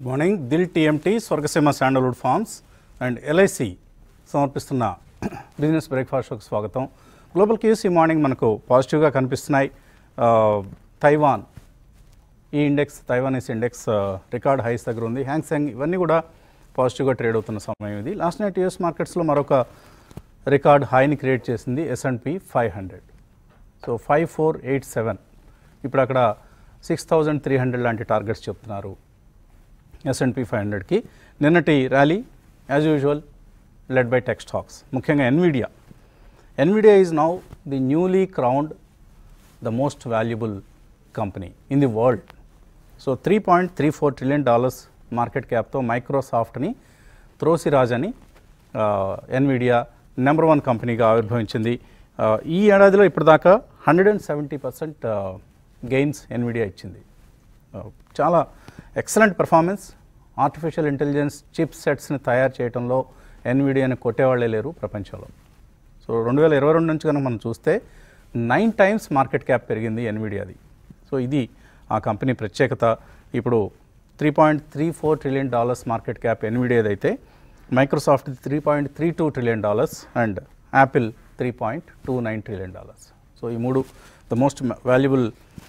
Good morning Dil TMT Swargaseema sandalwood farms and LIC సమర్పిస్తున్న business breakfast షోకి స్వాగతం గ్లోబల్ క్యూస్ ఈ మార్నింగ్ మనకు పాజిటివ్గా కనిపిస్తున్నాయి ఆ, తైవాన్ ఈ ఇండెక్స్ తైవానీస్ ఇండెక్స్ ఆ, రికార్డ్ హైస్ దగ్గర ఉంది హ్యాంగ్సెంగ్ ఇవన్నీ కూడా పాజిటివ్గా ట్రేడ్ అవుతున్న సమయం ఇది లాస్ట్ నైట్ యూఎస్ మార్కెట్స్లో మరొక రికార్డ్ హైని క్రియేట్ చేసింది S and P five hundred so five four eight seven ఇప్పుడు అక్కడ సిక్స్ థౌజండ్ త్రీ హండ్రెడ్ లాంటి టార్గెట్స్ చెప్తున్నారు ఎస్ఎండ్పి ఫైవ్ హండ్రెడ్కి నిన్నటి rally as usual led by tech stocks ముఖ్యంగా Nvidia Nvidia is now the newly crowned the most valuable company in the world so three point three four trillion dollars market క్యాప్తో మైక్రోసాఫ్ట్ని త్రోసిరాజ్ అని Nvidia number one కంపెనీగా ఆవిర్భవించింది ఆ, ఈ ఏడాదిలో ఇప్పటిదాకా hundred and seventy percent gains Nvidia ఇచ్చింది ఆ, చాలా excellent performance artificial intelligence chip సెట్స్ని తయారు చేయడంలో ఎన్విడియాని కొట్టేవాళ్ళే లేరు ప్రపంచంలో సో రెండు వేల ఇరవై రెండు నుంచి కనుక మనం చూస్తే నైన్ టైమ్స్ మార్కెట్ క్యాప్ పెరిగింది ఎన్విడియాది సో ఇది ఆ కంపెనీ ప్రత్యేకత ఇప్పుడు three point three four trillion dollars market cap ఎన్విడియాది అయితే Microsoft three point three two trillion dollars and Apple three point two nine trillion dollars so ఈ మూడు the most valuable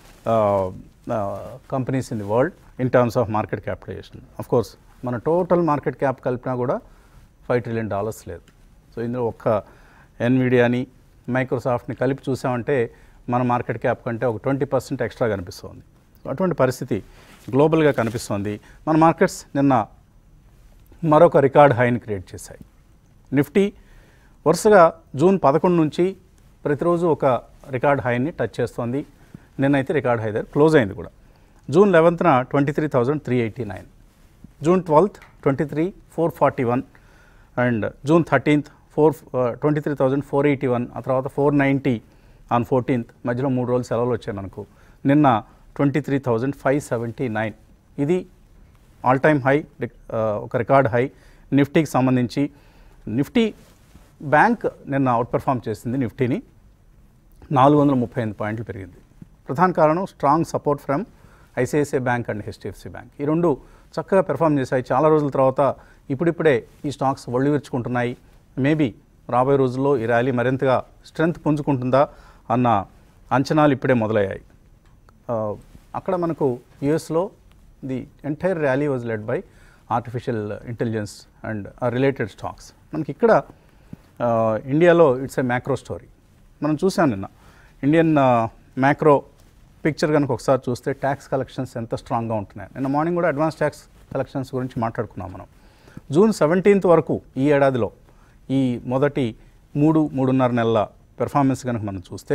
companies in the world in terms of market capitalization of course మన total market cap కలిపినా కూడా five trillion dollars లేదు so ఇందులో ఒక్క ఎన్విడియాని మైక్రోసాఫ్ట్ని కలిపి చూసామంటే మన మార్కెట్ క్యాప్ కంటే ఒక ట్వంటీ పర్సెంట్ ఎక్స్ట్రా కనిపిస్తుంది సో అటువంటి పరిస్థితి గ్లోబల్గా కనిపిస్తుంది మన మార్కెట్స్ నిన్న మరొక రికార్డ్ హైని క్రియేట్ చేశాయి నిఫ్టీ వరుసగా జూన్ పదకొండు నుంచి ప్రతిరోజు ఒక రికార్డ్ హైని టచ్ చేస్తోంది నిన్నైతే రికార్డ్ హై దగ్గర క్లోజ్ అయింది కూడా జూన్ లెవెన్త్న twenty three thousand three eighty nine June twelfth twenty three four forty one and June thirteenth four twenty three thousand four eighty one ఆ తర్వాత ఫోర్ నైంటీ ఆన్ ఫోర్టీన్త్ మధ్యలో మూడు రోజులు సెలవులు వచ్చాయి మనకు నిన్న twenty three thousand five seventy nine ఇది ఆల్ టైమ్ హై ఒక రికార్డ్ హై నిఫ్టీకి సంబంధించి నిఫ్టీ బ్యాంక్ నిన్న అవుట్ పెర్ఫామ్ చేసింది నిఫ్టీని నాలుగు వందల ముప్పై ఎనిమిది పాయింట్లు పెరిగింది ప్రధాన కారణం strong support from ICICI bank and HDFC bank ఈ రెండు చక్కగా పెర్ఫామ్ చేశాయి చాలా రోజుల తర్వాత ఇప్పుడిప్పుడే ఈ స్టాక్స్ ఒళ్ళు విరుచుకుంటున్నాయి మేబీ రాబోయే రోజుల్లో ఈ ర్యాలీ మరింతగా స్ట్రెంగ్త్ పుంజుకుంటుందా అన్న అంచనాలు ఇప్పుడే మొదలయ్యాయి ఆ, అక్కడ మనకు యుఎస్లో the entire rally was led by artificial intelligence and related stocks మనకి ఇక్కడ ఆ, ఇండియాలో ఇట్స్ ఏ మ్యాక్రో స్టోరీ మనం చూసాం నిన్న ఇండియన్ మ్యాక్రో పిక్చర్ కనుక ఒకసారి చూస్తే ట్యాక్స్ కలెక్షన్స్ ఎంత స్ట్రాంగ్గా ఉంటున్నాయి నిన్న మార్నింగ్ కూడా అడ్వాన్స్ ట్యాక్స్ కలెక్షన్స్ గురించి మాట్లాడుకున్నాం మనం జూన్ సెవెంటీన్త్ వరకు ఈ ఏడాదిలో ఈ మొదటి మూడు మూడున్నర నెలల పెర్ఫార్మెన్స్ కనుక మనం చూస్తే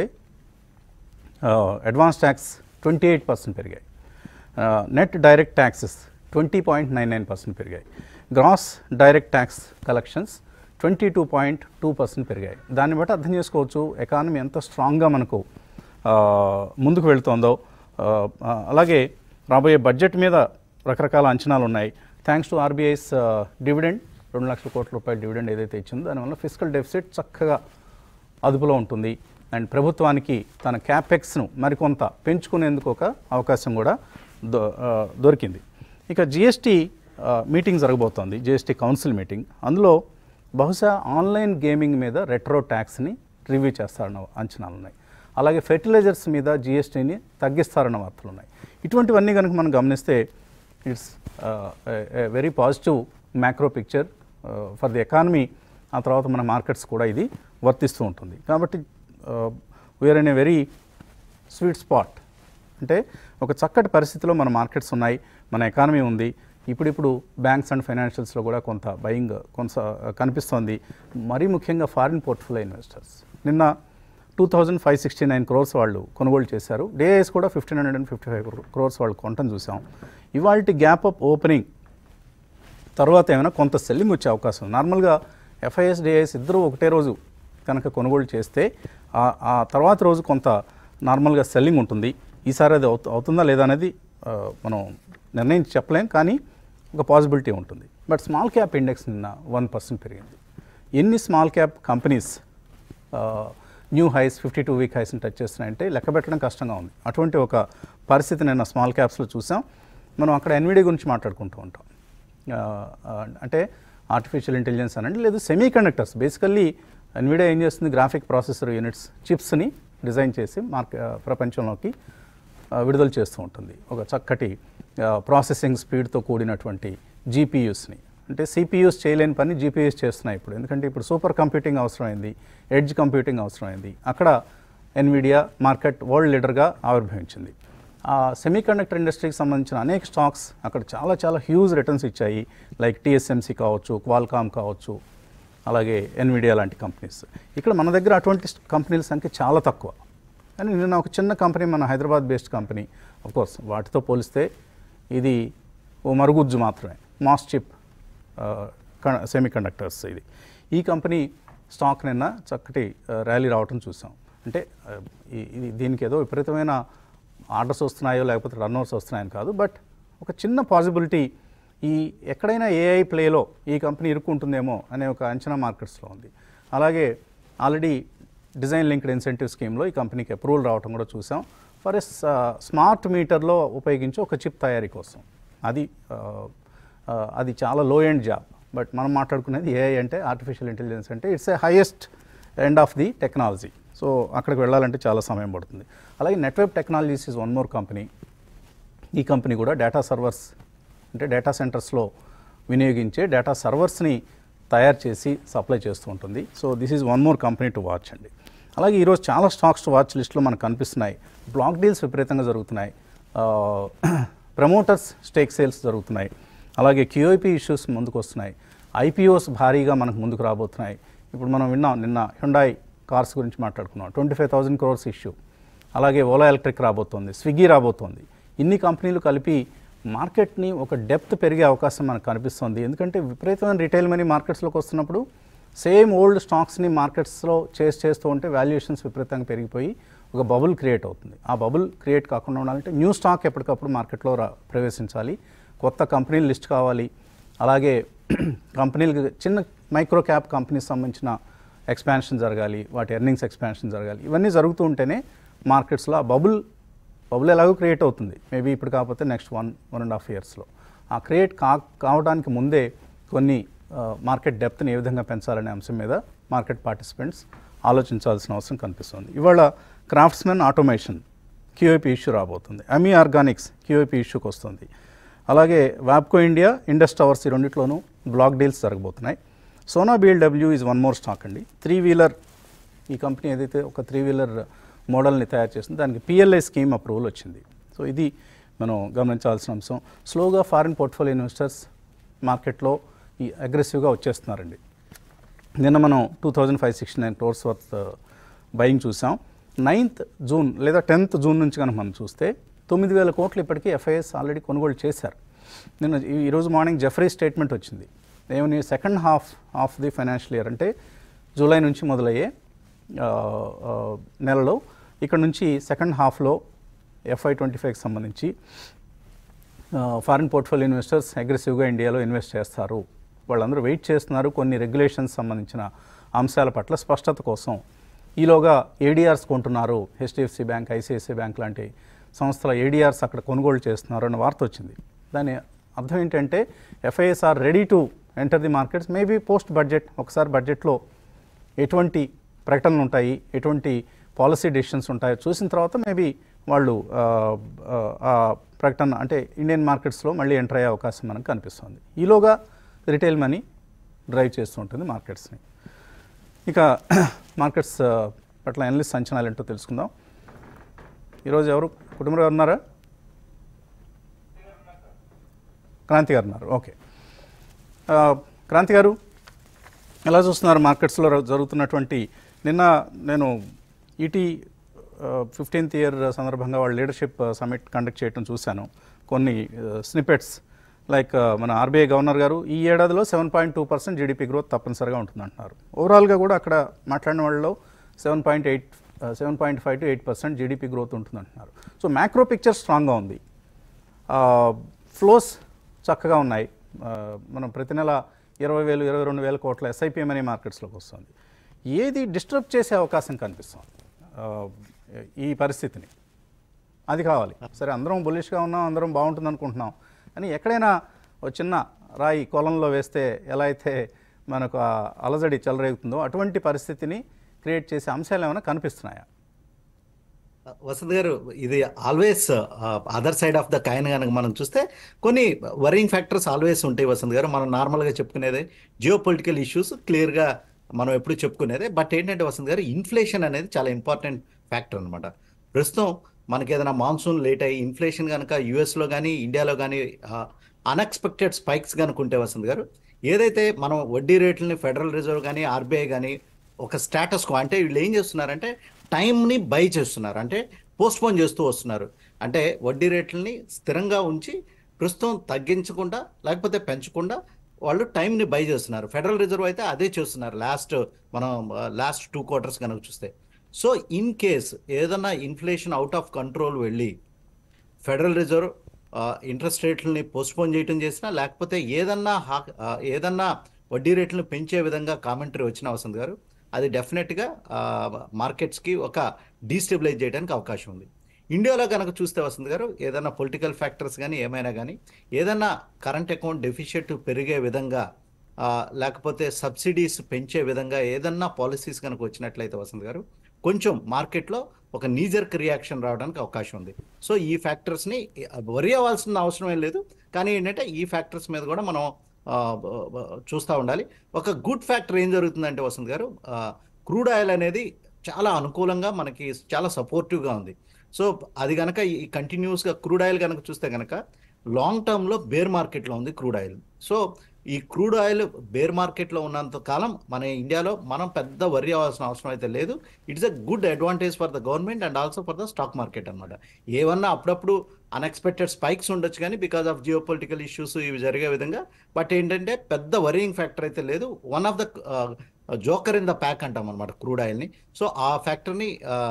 advance tax twenty eight percent పెరిగాయి net direct taxes twenty point nine nine percent పెరిగాయి gross direct tax collections twenty two point two percent పెరిగాయి దాన్ని బట్టి అర్థం చేసుకోవచ్చు ఎకానమీ ఎంత స్ట్రాంగ్గా మనకు ఆ, ముందుకు వెళ్తోందో ఆ, ఆ, అలాగే రాబోయే బడ్జెట్ మీద రకరకాల అంచనాలు ఉన్నాయి థ్యాంక్స్ టు ఆర్బీఐస్ డివిడెండ్ రెండు లక్షల కోట్ల రూపాయల డివిడెండ్ ఏదైతే ఇచ్చిందో దానివల్ల ఫిజికల్ డెఫిసిట్ చక్కగా అదుపులో ఉంటుంది అండ్ ప్రభుత్వానికి తన క్యాపెక్స్ను మరికొంత పెంచుకునేందుకు ఒక అవకాశం కూడా దొ ఆ, దొరికింది ఇక జిఎస్టీ మీటింగ్ జరగబోతోంది జిఎస్టీ కౌన్సిల్ మీటింగ్ అందులో బహుశా ఆన్లైన్ గేమింగ్ మీద రెట్రో ట్యాక్స్ని రివ్యూ చేస్తారన్న అంచనాలు ఉన్నాయి అలాగే ఫెర్టిలైజర్స్ మీద జిఎస్టీని తగ్గిస్తారన్న వార్తలు ఉన్నాయి ఇటువంటివన్నీ కనుక మనం గమనిస్తే it's very positive macro picture for the economy ఆ తర్వాత మన మార్కెట్స్ కూడా ఇది వర్తిస్తూ ఉంటుంది కాబట్టి we're in a very sweet spot అంటే ఒక చక్కటి పరిస్థితిలో మన మార్కెట్స్ ఉన్నాయి మన ఎకానమీ ఉంది ఇప్పుడిప్పుడు బ్యాంక్స్ అండ్ ఫైనాన్షియల్స్లో కూడా కొంత బయింగ్ కొంత కనిపిస్తోంది మరీ ముఖ్యంగా ఫారిన్ పోర్ట్ఫోలియో ఇన్వెస్టర్స్ నిన్న two thousand five sixty nine crores వాళ్ళు కొనుగోలు చేశారు డేఎస్ కూడా fifteen hundred and fifty five crores వాళ్ళు కొనటం చూసాం ఇవాళ గ్యాప్ అప్ ఓపెనింగ్ తర్వాత ఏమైనా కొంత సెల్లింగ్ వచ్చే అవకాశం ఉంది. నార్మల్గా ఎఫ్ఐఎస్ డిఐఎస్ ఇద్దరు ఒకటే రోజు కనుక కొనుగోలు చేస్తే ఆ- ఆ తర్వాత రోజు కొంత నార్మల్గా సెల్లింగ్ ఉంటుంది ఈసారి అది అవుతు అవుతుందా లేదా అనేది ఆ, మనం నిర్ణయించి చెప్పలేం కానీ ఒక పాసిబిలిటీ ఉంటుంది బట్ స్మాల్ క్యాప్ ఇండెక్స్ నిన్న వన్ పర్సెంట్ పెరిగింది ఎన్ని small cap companies new highs fifty two week హైస్ని టచ్ చేస్తున్నాయంటే లెక్క పెట్టడం కష్టంగా ఉంది అటువంటి ఒక పరిస్థితి నిన్న స్మాల్ క్యాప్స్లో చూసాం మనం అక్కడ ఎన్విడి గురించి మాట్లాడుకుంటూ ఉంటాం ఆ, ఆ, అంటే ఆర్టిఫిషియల్ ఇంటెలిజెన్స్ అనండి లేదు సెమీ కండక్టర్స్ బేసికల్లీ ఎన్విడియా ఏం చేస్తుంది గ్రాఫిక్ ప్రాసెసర్ యూనిట్స్ చిప్స్ని డిజైన్ చేసి మార్క్ ఆ, ప్రపంచంలోకి ఆ, విడుదల చేస్తూ ఉంటుంది ఒక చక్కటి ప్రాసెసింగ్ స్పీడ్తో కూడినటువంటి జీపీయూస్ని అంటే సిపియూస్ చేయలేని పని జీపీయూస్ చేస్తున్నాయి ఇప్పుడు ఎందుకంటే ఇప్పుడు సూపర్ కంప్యూటింగ్ అవసరమైంది ఎడ్జ్ కంప్యూటింగ్ అవసరమైంది అక్కడ ఎన్విడియా మార్కెట్ వరల్డ్ లీడర్గా ఆవిర్భవించింది ఆ సెమీ కండక్టర్ ఇండస్ట్రీకి సంబంధించిన అనేక స్టాక్స్ అక్కడ చాలా చాలా హ్యూజ్ రిటర్న్స్ ఇచ్చాయి లైక్ టీఎస్ఎంసీ కావచ్చు క్వాల్కామ్ కావచ్చు అలాగే ఎన్విడియా లాంటి కంపెనీస్ ఇక్కడ మన దగ్గర అటువంటి కంపెనీల సంఖ్య చాలా తక్కువ కానీ నిన్న ఒక చిన్న కంపెనీ మన హైదరాబాద్ బేస్డ్ కంపెనీ కోర్స్ వాటితో పోలిస్తే ఇది ఓ మరుగుజ్జు మాత్రమే మాస్ చిప్ సెమీ కండక్టర్స్ ఇది ఈ కంపెనీ స్టాక్ నిన్న చక్కటి ర్యాలీ రావటం చూసాం అంటే ఆ, ఈ- ఇది దీనికి ఏదో విపరీతమైన ఆర్డర్స్ వస్తున్నాయో లేకపోతే రన్అవర్స్ వస్తున్నాయని కాదు బట్ ఒక చిన్న పాసిబిలిటీ ఈ ఎక్కడైనా ఏఐ ప్లేలో ఈ కంపెనీ ఇరుక్కుంటుందేమో అనే ఒక అంచనా మార్కెట్స్లో ఉంది అలాగే ఆల్రెడీ డిజైన్ లింక్డ్ ఇన్సెంటివ్ స్కీమ్లో ఈ కంపెనీకి అప్రూవల్ రావటం కూడా చూసాం ఫర్ ఎస్ స్మార్ట్ మీటర్లో ఉపయోగించే ఒక చిప్ తయారీ కోసం అది ఆ, ఆ, అది చాలా లో ఎండ్ జాబ్ బట్ మనం మాట్లాడుకునేది ఏఐ అంటే ఆర్టిఫిషియల్ ఇంటెలిజెన్స్ అంటే it's a highest end of the technology so అక్కడికి వెళ్ళాలంటే చాలా సమయం పడుతుంది అలాగే network technologies is one more company ఈ కంపెనీ కూడా డేటా సర్వర్స్ అంటే డేటా సెంటర్స్లో వినియోగించే డేటా సర్వర్స్ని తయారు చేసి సప్లై చేస్తూ ఉంటుంది so this is one more company to watch అండి అలాగే ఈరోజు చాలా స్టాక్స్ టు వాచ్ లిస్ట్లో మనకు కనిపిస్తున్నాయి బ్లాక్ డీల్స్ విపరీతంగా జరుగుతున్నాయి ప్రమోటర్స్ స్టేక్ సేల్స్ జరుగుతున్నాయి అలాగే క్యూఐపీ ఇష్యూస్ ముందుకు వస్తున్నాయి ఐపీఓస్ భారీగా మనకు ముందుకు రాబోతున్నాయి ఇప్పుడు మనం విన్నాం నిన్న హ్యుండాయ్ కార్స్ గురించి మాట్లాడుకున్నాం twenty five thousand crores issue అలాగే ఓలా ఎలక్ట్రిక్ రాబోతోంది స్విగ్గీ రాబోతోంది ఇన్ని కంపెనీలు కలిపి మార్కెట్ని ఒక డెప్త్ పెరిగే అవకాశం మనకు కనిపిస్తుంది ఎందుకంటే విపరీతమైన రిటైల్ మనీ మార్కెట్స్లోకి వస్తున్నప్పుడు సేమ్ ఓల్డ్ స్టాక్స్ని మార్కెట్స్లో చేసి చేస్తూ ఉంటే వాల్యుయేషన్స్ విపరీతంగా పెరిగిపోయి ఒక బబుల్ క్రియేట్ అవుతుంది ఆ బబుల్ క్రియేట్ కాకుండా ఉండాలంటే న్యూ స్టాక్ ఎప్పటికప్పుడు మార్కెట్లో రా ప్రవేశించాలి కొత్త కంపెనీలు లిస్ట్ కావాలి అలాగే కంపెనీలకు చిన్న మైక్రో క్యాప్ కంపెనీస్ సంబంధించిన ఎక్స్పాన్షన్ జరగాలి వాటి ఎర్నింగ్స్ ఎక్స్పాన్షన్ జరగాలి ఇవన్నీ జరుగుతూ ఉంటేనే మార్కెట్స్లో ఆ బబుల్ బబుల్ ఎలాగో క్రియేట్ అవుతుంది మేబీ ఇప్పుడు కాకపోతే next one one and half ఇయర్స్లో ఆ క్రియేట్ కా కావడానికి ముందే కొన్ని మార్కెట్ డెప్త్ని ఏ విధంగా పెంచాలనే అంశం మీద మార్కెట్ పార్టిసిపెంట్స్ ఆలోచించాల్సిన అవసరం కనిపిస్తుంది ఇవాళ క్రాఫ్ట్స్మెన్ ఆటోమేషన్ క్యూఐపీ ఇష్యూ రాబోతుంది అమీ ఆర్గానిక్స్ క్యూఐపీ ఇష్యూకి వస్తుంది అలాగే వాప్కో ఇండియా ఇండస్ టవర్స్ ఈ రెండిట్లోనూ బ్లాక్ డీల్స్ జరగబోతున్నాయి Sona BLW is one more stock అండి త్రీ వీలర్ ఈ కంపెనీ ఏదైతే ఒక త్రీ వీలర్ మోడల్ని తయారు చేసిందో దానికి పిఎల్ఐ స్కీమ్ అప్రూవల్ వచ్చింది సో ఇది మనం గమనించాల్సిన అంశం స్లోగా ఫారిన్ పోర్ట్ఫోలియో ఇన్వెస్టర్స్ మార్కెట్లో ఈ అగ్రెసివ్గా వచ్చేస్తున్నారండి నిన్న మనం two thousand five sixty nine crores worth buying చూసాం నైన్త్ జూన్ లేదా టెన్త్ జూన్ నుంచి కనుక మనం చూస్తే తొమ్మిది వేల కోట్లు ఇప్పటికీ ఎఫ్ఐఎస్ ఆల్రెడీ కొనుగోలు చేశారు నిన్న ఈ- ఈరోజు మార్నింగ్ జెఫరీ స్టేట్మెంట్ వచ్చింది ఏమని second half of the financial year అంటే జూలై నుంచి మొదలయ్యే ఆ, ఆ, నెలలో ఇక్కడ నుంచి సెకండ్ హాఫ్లో ఎఫ్ఐ ట్వంటీ ఫైవ్కి సంబంధించి ఫారిన్ పోర్ట్ఫోలియో ఇన్వెస్టర్స్ అగ్రెసివ్గా ఇండియాలో ఇన్వెస్ట్ చేస్తారు వాళ్ళందరూ వెయిట్ చేస్తున్నారు కొన్ని రెగ్యులేషన్స్ సంబంధించిన అంశాల పట్ల స్పష్టత కోసం ఈలోగా ఏడీఆర్స్ కొంటున్నారు హెచ్డిఎఫ్సి బ్యాంక్ ఐసిఐసిఐ బ్యాంక్ లాంటి సంస్థల ఏడీఆర్స్ అక్కడ కొనుగోలు చేస్తున్నారు అన్న వార్త వచ్చింది దాని అర్థం ఏంటంటే FIIs are ready to enter the markets maybe post budget ఒకసారి బడ్జెట్లో ఎటువంటి ప్రకటనలు ఉంటాయి ఎటువంటి పాలసీ డెసిషన్స్ ఉంటాయో చూసిన తర్వాత మేబీ వాళ్ళు ఆ, ఆ, ఆ ప్రకటన అంటే ఇండియన్ మార్కెట్స్లో మళ్ళీ ఎంటర్ అయ్యే అవకాశం మనకు కనిపిస్తుంది ఈలోగా రిటైల్ మనీ డ్రైవ్ చేస్తూ ఉంటుంది మార్కెట్స్ని ఇక మార్కెట్స్ ఆ, పట్ల ఎనలిస్ట్ అంచనాలు ఏంటో తెలుసుకుందాం ఈరోజు ఎవరు కుటుంబం గారు ఉన్నారా క్రాంతి గారు ఉన్నారు ఓకే ఆ, క్రాంతి గారు ఎలా చూస్తున్నారు మార్కెట్స్లో ర- జరుగుతున్నటువంటి నిన్న నేను ఈటీ ఫిఫ్టీన్త్ ఇయర్ సందర్భంగా వాళ్ళ లీడర్షిప్ సమిట్ కండక్ట్ చేయడం చూశాను కొన్ని స్నిపెట్స్ లైక్ మన ఆర్బీఐ గవర్నర్ గారు ఈ ఏడాదిలో seven point two percent GDP growth తప్పనిసరిగా ఉంటుందంటున్నారు ఓవరాల్గా కూడా అక్కడ మాట్లాడిన వాళ్ళలో seven point eight seven point five to eight percent GDP growth ఉంటుందంటున్నారు సో మ్యాక్రో పిక్చర్ స్ట్రాంగ్గా ఉంది ఫ్లోస్ చక్కగా ఉన్నాయి ఆ, మనం ప్రతి నెల ఇరవై వేలు ఇరవై రెండు వేల కోట్ల ఎస్ఐపిఎం అనే మార్కెట్స్లోకి వస్తుంది ఏది డిస్టర్బ్ చేసే అవకాశం కనిపిస్తుంది ఆ, ఈ పరిస్థితిని అది కావాలి సరే అందరం బులిష్గా ఉన్నాం అందరం బాగుంటుంది అనుకుంటున్నాం కానీ ఎక్కడైనా ఒక చిన్న రాయి కొలంలో వేస్తే ఎలా అయితే మనకు ఆ అలజడి చెలరేగుతుందో అటువంటి పరిస్థితిని క్రియేట్ చేసే అంశాలు ఏమైనా కనిపిస్తున్నాయా వసంత్ గారు ఇది always other side of the coin కనుక మనం చూస్తే కొన్ని వరింగ్ ఫ్యాక్టర్స్ ఆల్వేస్ ఉంటాయి వసంత్ గారు మనం నార్మల్గా చెప్పుకునేది జియో పొలిటికల్ ఇష్యూస్ క్లియర్గా మనం ఎప్పుడు చెప్పుకునేదే బట్ ఏంటంటే వసంత్ గారు ఇన్ఫ్లేషన్ అనేది చాలా ఇంపార్టెంట్ ఫ్యాక్టర్ అనమాట ప్రస్తుతం మనకి ఏదైనా మాన్సూన్ లేట్ అయ్యి ఇన్ఫ్లేషన్ కనుక యూఎస్లో కానీ ఇండియాలో కానీ అన్ఎక్స్పెక్టెడ్ స్పైక్స్ కనుక ఉంటే వసంత్ గారు ఏదైతే మనం వడ్డీ రేట్లని ఫెడరల్ రిజర్వ్ కానీ ఆర్బీఐ కానీ ఒక స్టేటస్ కో అంటే వీళ్ళు ఏం చేస్తున్నారంటే టైంని బై చేస్తున్నారు అంటే పోస్ట్పోన్ చేస్తూ వస్తున్నారు అంటే వడ్డీ రేట్లని స్థిరంగా ఉంచి ప్రస్తుతం తగ్గించకుండా లేకపోతే పెంచకుండా వాళ్ళు టైంని బై చేస్తున్నారు ఫెడరల్ రిజర్వ్ అయితే అదే చేస్తున్నారు లాస్ట్ మనం లాస్ట్ టూ క్వార్టర్స్ కనుక చూస్తే సో ఇన్ కేస్ ఏదన్నా ఇన్ఫ్లేషన్ అవుట్ ఆఫ్ కంట్రోల్ వెళ్ళి ఫెడరల్ రిజర్వ్ ఇంట్రెస్ట్ రేట్లని పోస్ట్పోన్ చేయటం చేసినా లేకపోతే ఏదన్నా హా- ఆ, ఏదన్నా వడ్డీ రేట్లను పెంచే విధంగా కామెంటరీ వచ్చిన వసంత్ గారు అది డెఫినెట్గా మార్కెట్స్కి ఒక డీస్టెబిలైజ్ చేయడానికి అవకాశం ఉంది ఇండియాలో కనుక చూస్తే వసంత్ గారు ఏదైనా పొలిటికల్ ఫ్యాక్టర్స్ కానీ ఏమైనా కానీ ఏదైనా కరెంట్ అకౌంట్ డెఫిషియట్ పెరిగే విధంగా ఆ, లేకపోతే సబ్సిడీస్ పెంచే విధంగా ఏదన్నా పాలసీస్ కనుక వచ్చినట్లయితే వసంత్ గారు కొంచెం మార్కెట్లో ఒక నీజర్క్ రియాక్షన్ రావడానికి అవకాశం ఉంది సో ఈ ఫ్యాక్టర్స్ని వరి అవ్వాల్సిన అవసరం ఏం లేదు కానీ ఏంటంటే ఈ ఫ్యాక్టర్స్ మీద కూడా మనం ఆ, బ- బ- చూస్తూ ఉండాలి ఒక గుడ్ ఫ్యాక్టర్ ఏం జరుగుతుందంటే వసంత్ గారు క్రూడ్ ఆయిల్ అనేది చాలా అనుకూలంగా మనకి చాలా సపోర్టివ్గా ఉంది సో అది కనుక ఈ కంటిన్యూస్గా క్రూడ్ ఆయిల్ కనుక చూస్తే కనుక లాంగ్ టర్మ్లో బేర్ మార్కెట్లో ఉంది క్రూడ్ ఆయిల్ సో ఈ క్రూడ్ ఆయిల్ బేర్ మార్కెట్లో ఉన్నంత కాలం మన ఇండియాలో మనం పెద్ద వరి అవ్వాల్సిన అవసరం అయితే లేదు it's a good advantage for the government and also for the stock market అనమాట ఏమన్నా అప్పుడప్పుడు అన్ఎక్స్పెక్టెడ్ స్పైక్స్ ఉండొచ్చు కానీ because of geopolitical issues ఇవి జరిగే విధంగా బట్ ఏంటంటే పెద్ద వరింగ్ ఫ్యాక్టర్ అయితే లేదు one of the joker in the pack అంటాం అనమాట క్రూడ్ ఆయిల్ని సో ఆ ఫ్యాక్టర్ని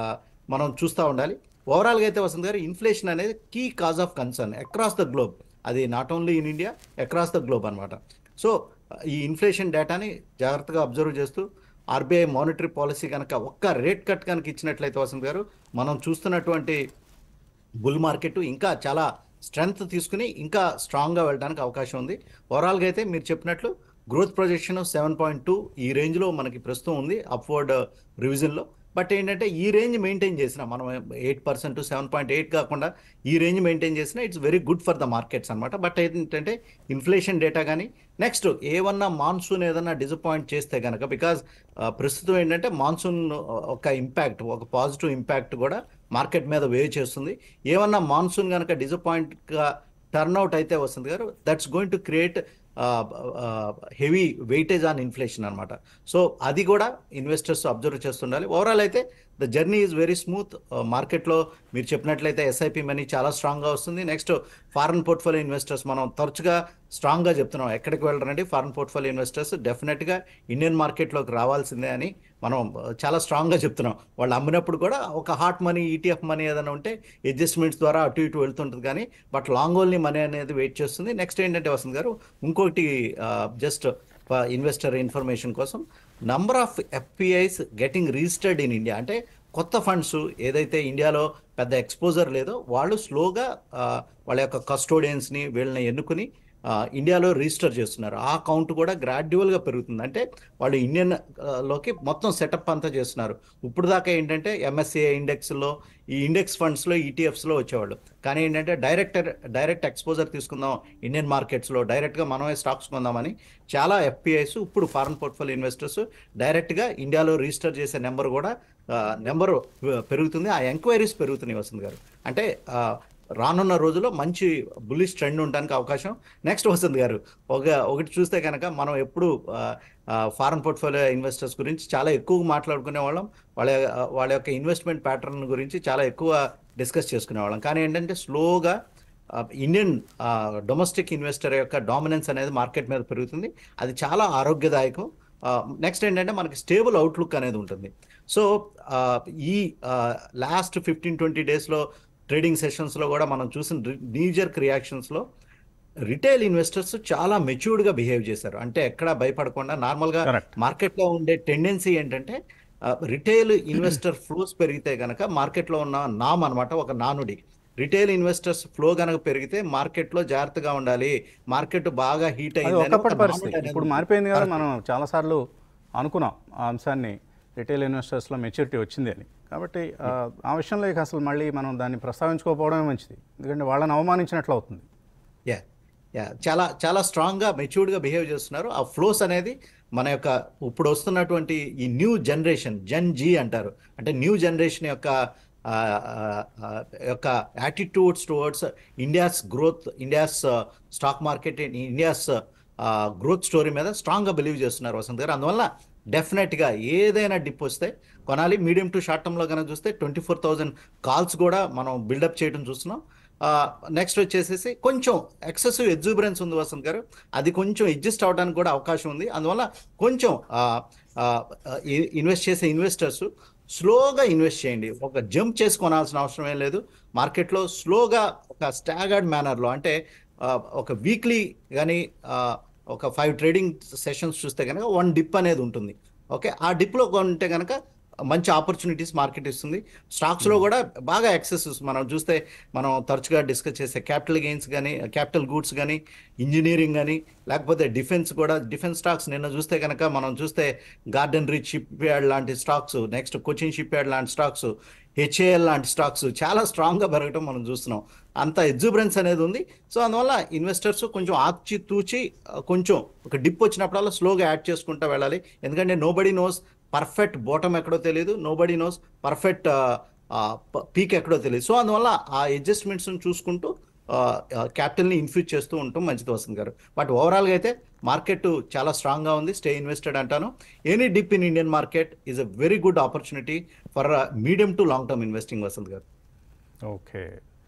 మనం చూస్తూ ఉండాలి ఓవరాల్గా అయితే వసంత్ గారు ఇన్ఫ్లేషన్ అనేది key cause of concern across the globe అది not only in India across the globe అనమాట సో ఈ ఇన్ఫ్లేషన్ డేటాని జాగ్రత్తగా అబ్జర్వ్ చేస్తూ ఆర్బీఐ మానిటరీ పాలసీ కనుక ఒక్క రేట్ కట్ కనుక ఇచ్చినట్లయితే వసంత్ గారు మనం చూస్తున్నటువంటి బుల్ మార్కెట్ ఇంకా చాలా స్ట్రెంగ్త్ తీసుకుని ఇంకా స్ట్రాంగ్గా వెళ్ళడానికి అవకాశం ఉంది ఓవరాల్గా అయితే మీరు చెప్పినట్లు growth projection seven point two ఈ రేంజ్లో మనకి ప్రస్తుతం ఉంది అప్వర్డ్ రివిజన్లో బట్ ఏంటంటే ఈ రేంజ్ మెయింటైన్ చేసిన మనం eight percent seven point eight కాకుండా ఈ రేంజ్ మెయింటైన్ చేసిన it's very good for the markets అనమాట బట్ ఏంటంటే ఇన్ఫ్లేషన్ డేటా కానీ నెక్స్ట్ ఏమన్నా మాన్సూన్ ఏదన్నా డిసప్పాయింట్ చేస్తే కనుక బికాజ్ ప్రస్తుతం ఏంటంటే మాన్సూన్ ఒక ఇంపాక్ట్ ఒక పాజిటివ్ ఇంపాక్ట్ కూడా మార్కెట్ మీద వేవ్ చేస్తుంది ఏమన్నా మాన్సూన్ కనుక డిసప్పాయింట్గా టర్న్అవుట్ అయితే వస్తుంది గారు that's going to create heavy weightage on inflation అనమాట సో అది కూడా ఇన్వెస్టర్స్ అబ్జర్వ్ చేస్తుండాలి ఓవరాల్ అయితే the journey is very smooth మార్కెట్లో మీరు చెప్పినట్లయితే ఎస్ఐపి మనీ చాలా స్ట్రాంగ్గా వస్తుంది నెక్స్ట్ ఫారెన్ పోర్ట్ఫోలియో ఇన్వెస్టర్స్ మనం తరచుగా స్ట్రాంగ్గా చెప్తున్నాం ఎక్కడికి వెళ్ళరండి ఫారెన్ పోర్ట్ఫోలియో ఇన్వెస్టర్స్ డెఫినెట్గా ఇండియన్ మార్కెట్లోకి రావాల్సిందే అని మనం uh, చాలా స్ట్రాంగ్గా చెప్తున్నాం వాళ్ళు అమ్మినప్పుడు కూడా ఒక హాట్ మనీ ఈటీఎఫ్ మనీ ఏదైనా ఉంటే అడ్జస్ట్మెంట్స్ ద్వారా అటు ఇటు వెళ్తుంటుంది కానీ బట్ లాంగ్ ఓన్లీ మనీ అనేది వెయిట్ చేస్తుంది నెక్స్ట్ ఏంటంటే వసంత్ గారు ఇంకొకటి జస్ట్ ఇన్వెస్టర్ ఇన్ఫర్మేషన్ కోసం number of FPIs getting registered in India అంటే కొత్త ఫండ్స్ ఏదైతే ఇండియాలో పెద్ద ఎక్స్పోజర్ లేదో వాళ్ళు స్లోగా వాళ్ళ యొక్క కస్టోడియన్స్ని వీళ్ళని ఎన్నుకుని ఆ, ఇండియాలో రిజిస్టర్ చేస్తున్నారు ఆ కౌంట్ కూడా గ్రాడ్యువల్గా పెరుగుతుంది అంటే వాళ్ళు ఇండియన్ ఆ, లోకి మొత్తం సెటప్ అంతా చేస్తున్నారు ఇప్పుడు దాకా ఏంటంటే ఎంఎస్సిఐ ఇండెక్స్లో ఈ ఇండెక్స్ ఫండ్స్లో ఈటీఎఫ్స్లో వచ్చేవాళ్ళు కానీ ఏంటంటే డైరెక్ట్ డైరెక్ట్ ఎక్స్పోజర్ తీసుకుందాం ఇండియన్ మార్కెట్స్లో డైరెక్ట్గా మనమే స్టాక్స్ కొందామని చాలా ఎఫ్పిఐస్ ఇప్పుడు ఫారెన్ పోర్ట్ఫోలియో ఇన్వెస్టర్స్ డైరెక్ట్గా ఇండియాలో రిజిస్టర్ చేసే నెంబర్ కూడా నెంబర్ పెరుగుతుంది ఆ ఎంక్వైరీస్ పెరుగుతున్నాయి వసంత్ గారు అంటే ఆ, రానున్న రోజుల్లో మంచి బుల్లిష్ ట్రెండ్ ఉండడానికి అవకాశం నెక్స్ట్ వస్తుంది గారు ఒక ఒకటి చూస్తే కనుక మనం ఎప్పుడు ఫారెన్ పోర్ట్ఫోలియో ఇన్వెస్టర్స్ గురించి చాలా ఎక్కువ మాట్లాడుకునే వాళ్ళం వాళ్ళ వాళ్ళ యొక్క ఇన్వెస్ట్మెంట్ ప్యాటర్న్ గురించి చాలా ఎక్కువ డిస్కస్ చేసుకునే వాళ్ళం కానీ ఏంటంటే స్లోగా ఇండియన్ డొమెస్టిక్ ఇన్వెస్టర్ యొక్క డామినెన్స్ అనేది మార్కెట్ మీద పెరుగుతుంది అది చాలా ఆరోగ్యదాయకం నెక్స్ట్ ఏంటంటే మనకి స్టేబుల్ అవుట్లుక్ అనేది ఉంటుంది సో ఈ లాస్ట్ ఫిఫ్టీన్ ట్వంటీ డేస్లో ట్రేడింగ్ సెషన్స్లో కూడా మనం చూసిన నీజర్క్ రియాక్షన్స్లో రిటైల్ ఇన్వెస్టర్స్ చాలా మెచ్యూర్డ్గా బిహేవ్ చేశారు అంటే ఎక్కడా భయపడకుండా నార్మల్గా Correct. మార్కెట్లో ఉండే టెండెన్సీ ఏంటంటే రిటైల్ ఇన్వెస్టర్ ఫ్లోస్ పెరిగితే కనుక మార్కెట్లో ఉన్న నామ్ అనమాట ఒక నానుడి రిటైల్ ఇన్వెస్టర్స్ ఫ్లో కనుక పెరిగితే మార్కెట్లో జాగ్రత్తగా ఉండాలి మార్కెట్ బాగా హీట్ అది అయింది అని ఒకప్పటి ఒక పరిస్థితి నానుడి అనేది ఇప్పుడు ఉంది. మారిపోయింది కదా మనం చాలాసార్లు అనుకున్నాం ఆ అంశాన్ని రిటైల్ ఇన్వెస్టర్స్లో మెచ్యూరిటీ వచ్చింది అని కాబట్టి ఆ, ఆ విషయంలో ఇక అసలు మళ్ళీ మనం దాన్ని ప్రస్తావించుకోకపోవడమే మంచిది ఎందుకంటే వాళ్ళని అవమానించినట్లు అవుతుంది యా యా చాలా చాలా స్ట్రాంగ్గా మెచ్యూర్డ్గా బిహేవ్ చేస్తున్నారు ఆ ఫ్లోస్ అనేది మన యొక్క ఇప్పుడు వస్తున్నటువంటి ఈ న్యూ జనరేషన్ జన్ జీ అంటారు అంటే న్యూ జనరేషన్ యొక్క ఆ, ఆ, ఆ, యొక్క attitudes towards India's growth India's stock market India's growth story మీద స్ట్రాంగ్గా బిలీవ్ చేస్తున్నారు వసంత్ గారు అందువల్ల డెఫినెట్గా ఏదైనా డిప్ వస్తే కొనాలి మీడియం టు షార్ట్ టర్మ్లో కనుక చూస్తే ట్వంటీ ఫోర్ థౌజండ్ కాల్స్ కూడా మనం బిల్డప్ చేయడం చూస్తున్నాం నెక్స్ట్ వచ్చేసేసి కొంచెం ఎక్సెసివ్ ఎగ్జూబరెన్స్ ఉంది వసంత్ గారు అది కొంచెం అడ్జస్ట్ అవడానికి కూడా అవకాశం ఉంది అందువల్ల కొంచెం ఇన్వెస్ట్ చేసే ఇన్వెస్టర్స్ స్లోగా ఇన్వెస్ట్ చేయండి ఒక జంప్ చేసి కొనాల్సిన అవసరం ఏం లేదు మార్కెట్లో స్లోగా ఒక స్టాగర్డ్ మేనర్లో అంటే ఆ, ఒక వీక్లీ కానీ ఒక ఫైవ్ ట్రేడింగ్ సెషన్స్ చూస్తే కనుక వన్ డిప్ అనేది ఉంటుంది ఓకే ఆ డిప్లో కొంటే కనుక మంచి ఆపర్చునిటీస్ మార్కెట్ ఇస్తుంది స్టాక్స్లో కూడా బాగా యాక్సెస్ మనం చూస్తే మనం తరచుగా డిస్కస్ చేసే క్యాపిటల్ గెయిన్స్ కానీ క్యాపిటల్ గూడ్స్ కానీ ఇంజనీరింగ్ కానీ లేకపోతే డిఫెన్స్ కూడా డిఫెన్స్ స్టాక్స్ నిన్న చూస్తే కనుక మనం చూస్తే గార్డెన్ రిచ్ షిప్ యార్డ్ లాంటి stocks next Cochin ship shipyard లాంటి స్టాక్స్ హెచ్ఏఎల్ లాంటి స్టాక్స్ చాలా స్ట్రాంగ్గా పెరగటం మనం చూస్తున్నాం అంత ఎగ్జూబరెన్స్ అనేది ఉంది సో అందువల్ల ఇన్వెస్టర్స్ కొంచెం ఆచి తూచి ఆ, కొంచెం ఒక డిప్ వచ్చినప్పుడల్లా స్లోగా యాడ్ చేసుకుంటూ వెళ్ళాలి ఎందుకంటే nobody knows perfect bottom ఎక్కడో తెలియదు nobody knows perfect peak ఎక్కడో తెలియదు సో అందువల్ల ఆ అడ్జస్ట్మెంట్స్ని చూసుకుంటూ క్యాపిటల్ని ఇన్ఫ్యూజ్ చేస్తూ ఉంటాం మంచిది వస్తుంది గారు బట్ ఓవరాల్గా అయితే మార్కెట్ చాలా స్ట్రాంగ్గా ఉంది స్టే ఇన్వెస్టెడ్ అంటాను any dip in Indian market is a very good opportunity for medium to long term investing Vasant గారు ఓకే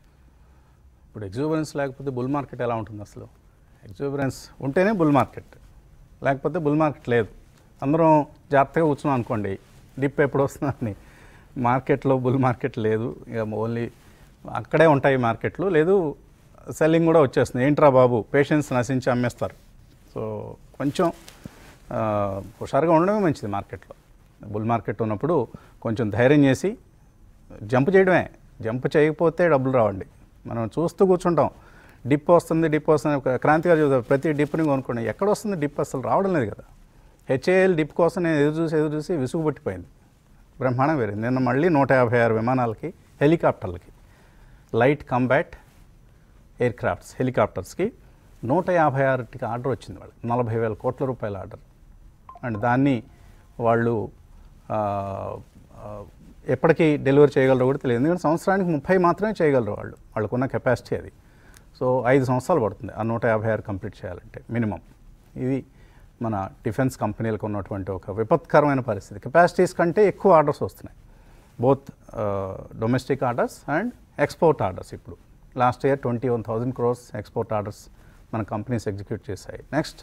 ఇప్పుడు ఎగ్జూబరెన్స్ లేకపోతే బుల్ మార్కెట్ ఎలా ఉంటుంది అసలు ఎగ్జూబరెన్స్ ఉంటేనే బుల్ మార్కెట్ లేకపోతే బుల్ మార్కెట్ లేదు అందరం జాగ్రత్తగా కూర్చున్నాం అనుకోండి డిప్ ఎప్పుడు వస్తుందని మార్కెట్లో బుల్ మార్కెట్ లేదు ఇక ఓన్లీ అక్కడే ఉంటాయి మార్కెట్లు లేదు సెల్లింగ్ కూడా వచ్చేస్తుంది ఏంట్రా బాబు పేషెన్స్ నశించి అమ్మేస్తారు సో కొంచెం ఆ, హుషారుగా ఉండడమే మంచిది మార్కెట్లో బుల్ మార్కెట్ ఉన్నప్పుడు కొంచెం ధైర్యం చేసి జంప్ చేయడమే జంప్ చేయకపోతే డబ్బులు రావండి మనం చూస్తూ కూర్చుంటాం డిప్ వస్తుంది డిప్ వస్తుంది ఒక క్రాంతి గారు చూద్దాం ప్రతి డిప్ని కొనుక్కోండి ఎక్కడ వస్తుంది డిప్ అసలు రావడం లేదు కదా హెచ్ఏఎల్ డిప్ కోసం నేను ఎదురు చూసి ఎదురు చూసి విసుగు పట్టిపోయింది బ్రహ్మాండం వేరే నిన్న మళ్ళీ నూట యాభై ఆరు విమానాలకి హెలికాప్టర్లకి లైట్ కంబాట్ ఎయిర్ క్రాఫ్ట్స్ హెలికాప్టర్స్కి నూట యాభై ఆరుకి ఆర్డర్ వచ్చింది వాళ్ళు నలభై వేల కోట్ల రూపాయల ఆర్డర్ అండ్ దాన్ని వాళ్ళు ఆ, ఆ, ఎప్పటికీ డెలివరీ చేయగలరో కూడా తెలియదు ఎందుకంటే సంవత్సరానికి ముప్పై మాత్రమే చేయగలరు వాళ్ళు వాళ్ళకున్న కెపాసిటీ అది సో ఐదు సంవత్సరాలు పడుతుంది ఆ నూట యాభై ఆరు కంప్లీట్ చేయాలంటే మినిమం ఇది మన డిఫెన్స్ కంపెనీలకు ఉన్నటువంటి ఒక విపత్కరమైన పరిస్థితి కెపాసిటీస్ కంటే ఎక్కువ ఆర్డర్స్ వస్తున్నాయి both domestic orders and export orders ఇప్పుడు last year twenty one thousand crores export orders మన కంపెనీస్ ఎగ్జిక్యూట్ చేశాయి నెక్స్ట్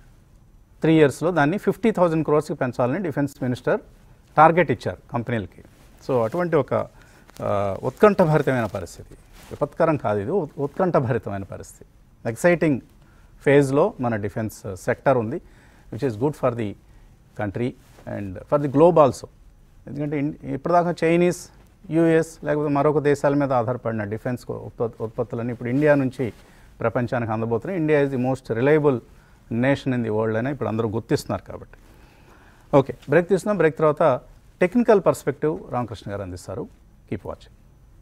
త్రీ ఇయర్స్లో దాన్ని ఫిఫ్టీ థౌజండ్ క్రోర్స్కి పెంచాలని డిఫెన్స్ మినిస్టర్ టార్గెట్ ఇచ్చారు కంపెనీలకి సో అటువంటి ఒక ఆ, ఉత్కంఠభరితమైన పరిస్థితి విపత్కరం కాదు ఇది ఉత్- ఉత్కంఠభరితమైన పరిస్థితి ఎక్సైటింగ్ ఫేజ్లో మన డిఫెన్స్ సెక్టర్ ఉంది which is good for the country and for the globe also ఎందుకంటే ఇన్- ఇప్పటిదాకా చైనీస్ యూఎస్ లేకపోతే మరొక దేశాల మీద ఆధారపడిన డిఫెన్స్ ఉత్పత్తి ఉత్పత్తులన్నీ ఇప్పుడు ఇండియా నుంచి ప్రపంచానికి అందబోతున్నాయి India is the most reliable nation in the world అని ఇప్పుడు అందరూ గుర్తిస్తున్నారు కాబట్టి ఓకే బ్రేక్ తీసుకున్నాం బ్రేక్ తర్వాత టెక్నికల్ పర్స్పెక్టివ్ రామకృష్ణ గారు అందిస్తారు keep watching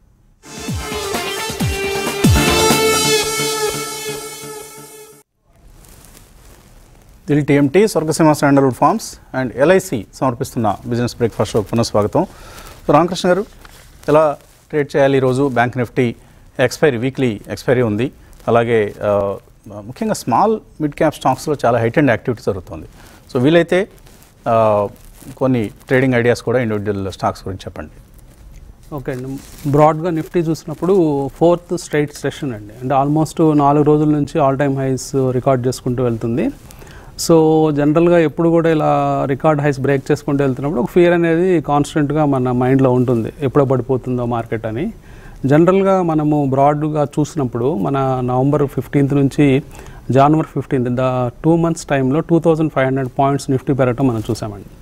Dil TMT Swargaseema sandalwood farms and LIC సమర్పిస్తున్న బిజినెస్ బ్రేక్ఫాస్ట్ షోకి పునఃస్వాగతం సో రామకృష్ణ గారు ఎలా ట్రేడ్ చేయాలి ఈరోజు bank Nifty expiry weekly expiry ఉంది అలాగే ఆ, ముఖ్యంగా స్మాల్ మిడ్ క్యాప్ స్టాక్స్లో చాలా హైట్ అండ్ యాక్టివిటీ జరుగుతుంది సో వీలైతే ఆ, కొన్ని ట్రేడింగ్ ఐడియాస్ కూడా ఇండివిజువల్ స్టాక్స్ గురించి చెప్పండి ఓకే అండి బ్రాడ్గా నిఫ్టీ చూసినప్పుడు ఫోర్త్ స్ట్రైట్ సెషన్ అండి అంటే ఆల్మోస్ట్ నాలుగు రోజుల నుంచి ఆల్ టైమ్ హైస్ రికార్డ్ చేసుకుంటూ వెళ్తుంది సో జనరల్గా ఎప్పుడు కూడా ఇలా రికార్డ్ హైస్ బ్రేక్ చేసుకుంటూ వెళ్తున్నప్పుడు ఒక ఫియర్ అనేది కాన్స్టెంట్గా మన మైండ్లో ఉంటుంది ఎప్పుడో పడిపోతుందో మార్కెట్ అని జనరల్గా మనము బ్రాడ్గా చూసినప్పుడు మన నవంబర్ ఫిఫ్టీన్త్ నుంచి జనవరి ఫిఫ్టీన్త్ ద టూ మంత్స్ టైంలో two thousand five hundred points Nifty పెరగటం మనం చూసామండి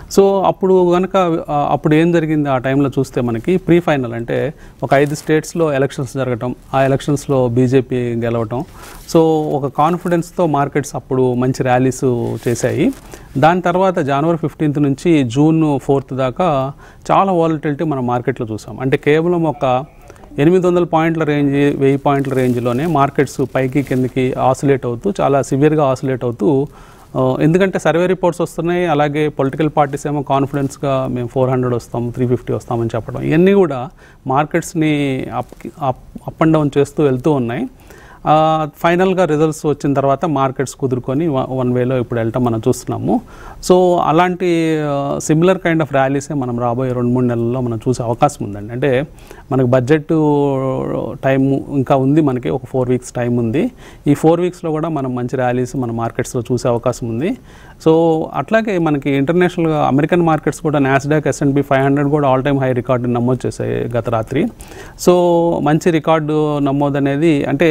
సో అప్పుడు కనుక ఆ, అప్పుడు ఏం జరిగింది ఆ టైంలో చూస్తే మనకి ప్రీ ఫైనల్ అంటే ఒక ఐదు స్టేట్స్లో ఎలక్షన్స్ జరగటం ఆ ఎలక్షన్స్లో బీజేపీ గెలవటం సో ఒక కాన్ఫిడెన్స్తో మార్కెట్స్ అప్పుడు మంచి ర్యాలీస్ చేశాయి దాని తర్వాత జనవరి ఫిఫ్టీన్త్ నుంచి జూన్ ఫోర్త్ దాకా చాలా వాలటిలిటీ మనం మార్కెట్లో చూసాం అంటే కేవలం ఒక ఎనిమిది వందల పాయింట్ల రేంజ్ వెయ్యి పాయింట్ల రేంజ్లోనే మార్కెట్స్ పైకి కిందకి ఆసిలేట్ అవుతూ చాలా సివియర్గా ఆసిలేట్ అవుతూ ఆ, ఎందుకంటే సర్వే రిపోర్ట్స్ వస్తున్నాయి అలాగే పొలిటికల్ పార్టీస్ ఏమో కాన్ఫిడెన్స్గా మేము ఫోర్ హండ్రెడ్ వస్తాం త్రీ ఫిఫ్టీ వస్తామని చెప్పడం ఇవన్నీ కూడా మార్కెట్స్ని up up up and down చేస్తూ వెళ్తూ ఉన్నాయి ఆ, ఫైనల్గా రిజల్ట్స్ వచ్చిన తర్వాత మార్కెట్స్ కుదురుకొని వ- వన్ వేలో ఇప్పుడు వెళ్ళటం మనం చూస్తున్నాము సో అలాంటి సిమిలర్ కైండ్ ఆఫ్ ర్యాలీసే మనం రాబోయే రెండు మూడు నెలల్లో మనం చూసే అవకాశం ఉందండి అంటే మనకు బడ్జెట్ టైం ఇంకా ఉంది మనకి ఒక ఫోర్ వీక్స్ టైం ఉంది ఈ ఫోర్ వీక్స్లో కూడా మనం మంచి ర్యాలీస్ మన మార్కెట్స్లో చూసే అవకాశం ఉంది సో అట్లాగే మనకి ఇంటర్నేషనల్గా అమెరికన్ మార్కెట్స్ కూడా నాస్డాక్ ఎస్ఎన్బి ఫైవ్ హండ్రెడ్ కూడా ఆల్ టైమ్ హై రికార్డు నమోదు చేశాయి గత రాత్రి సో మంచి రికార్డు నమోదు అనేది అంటే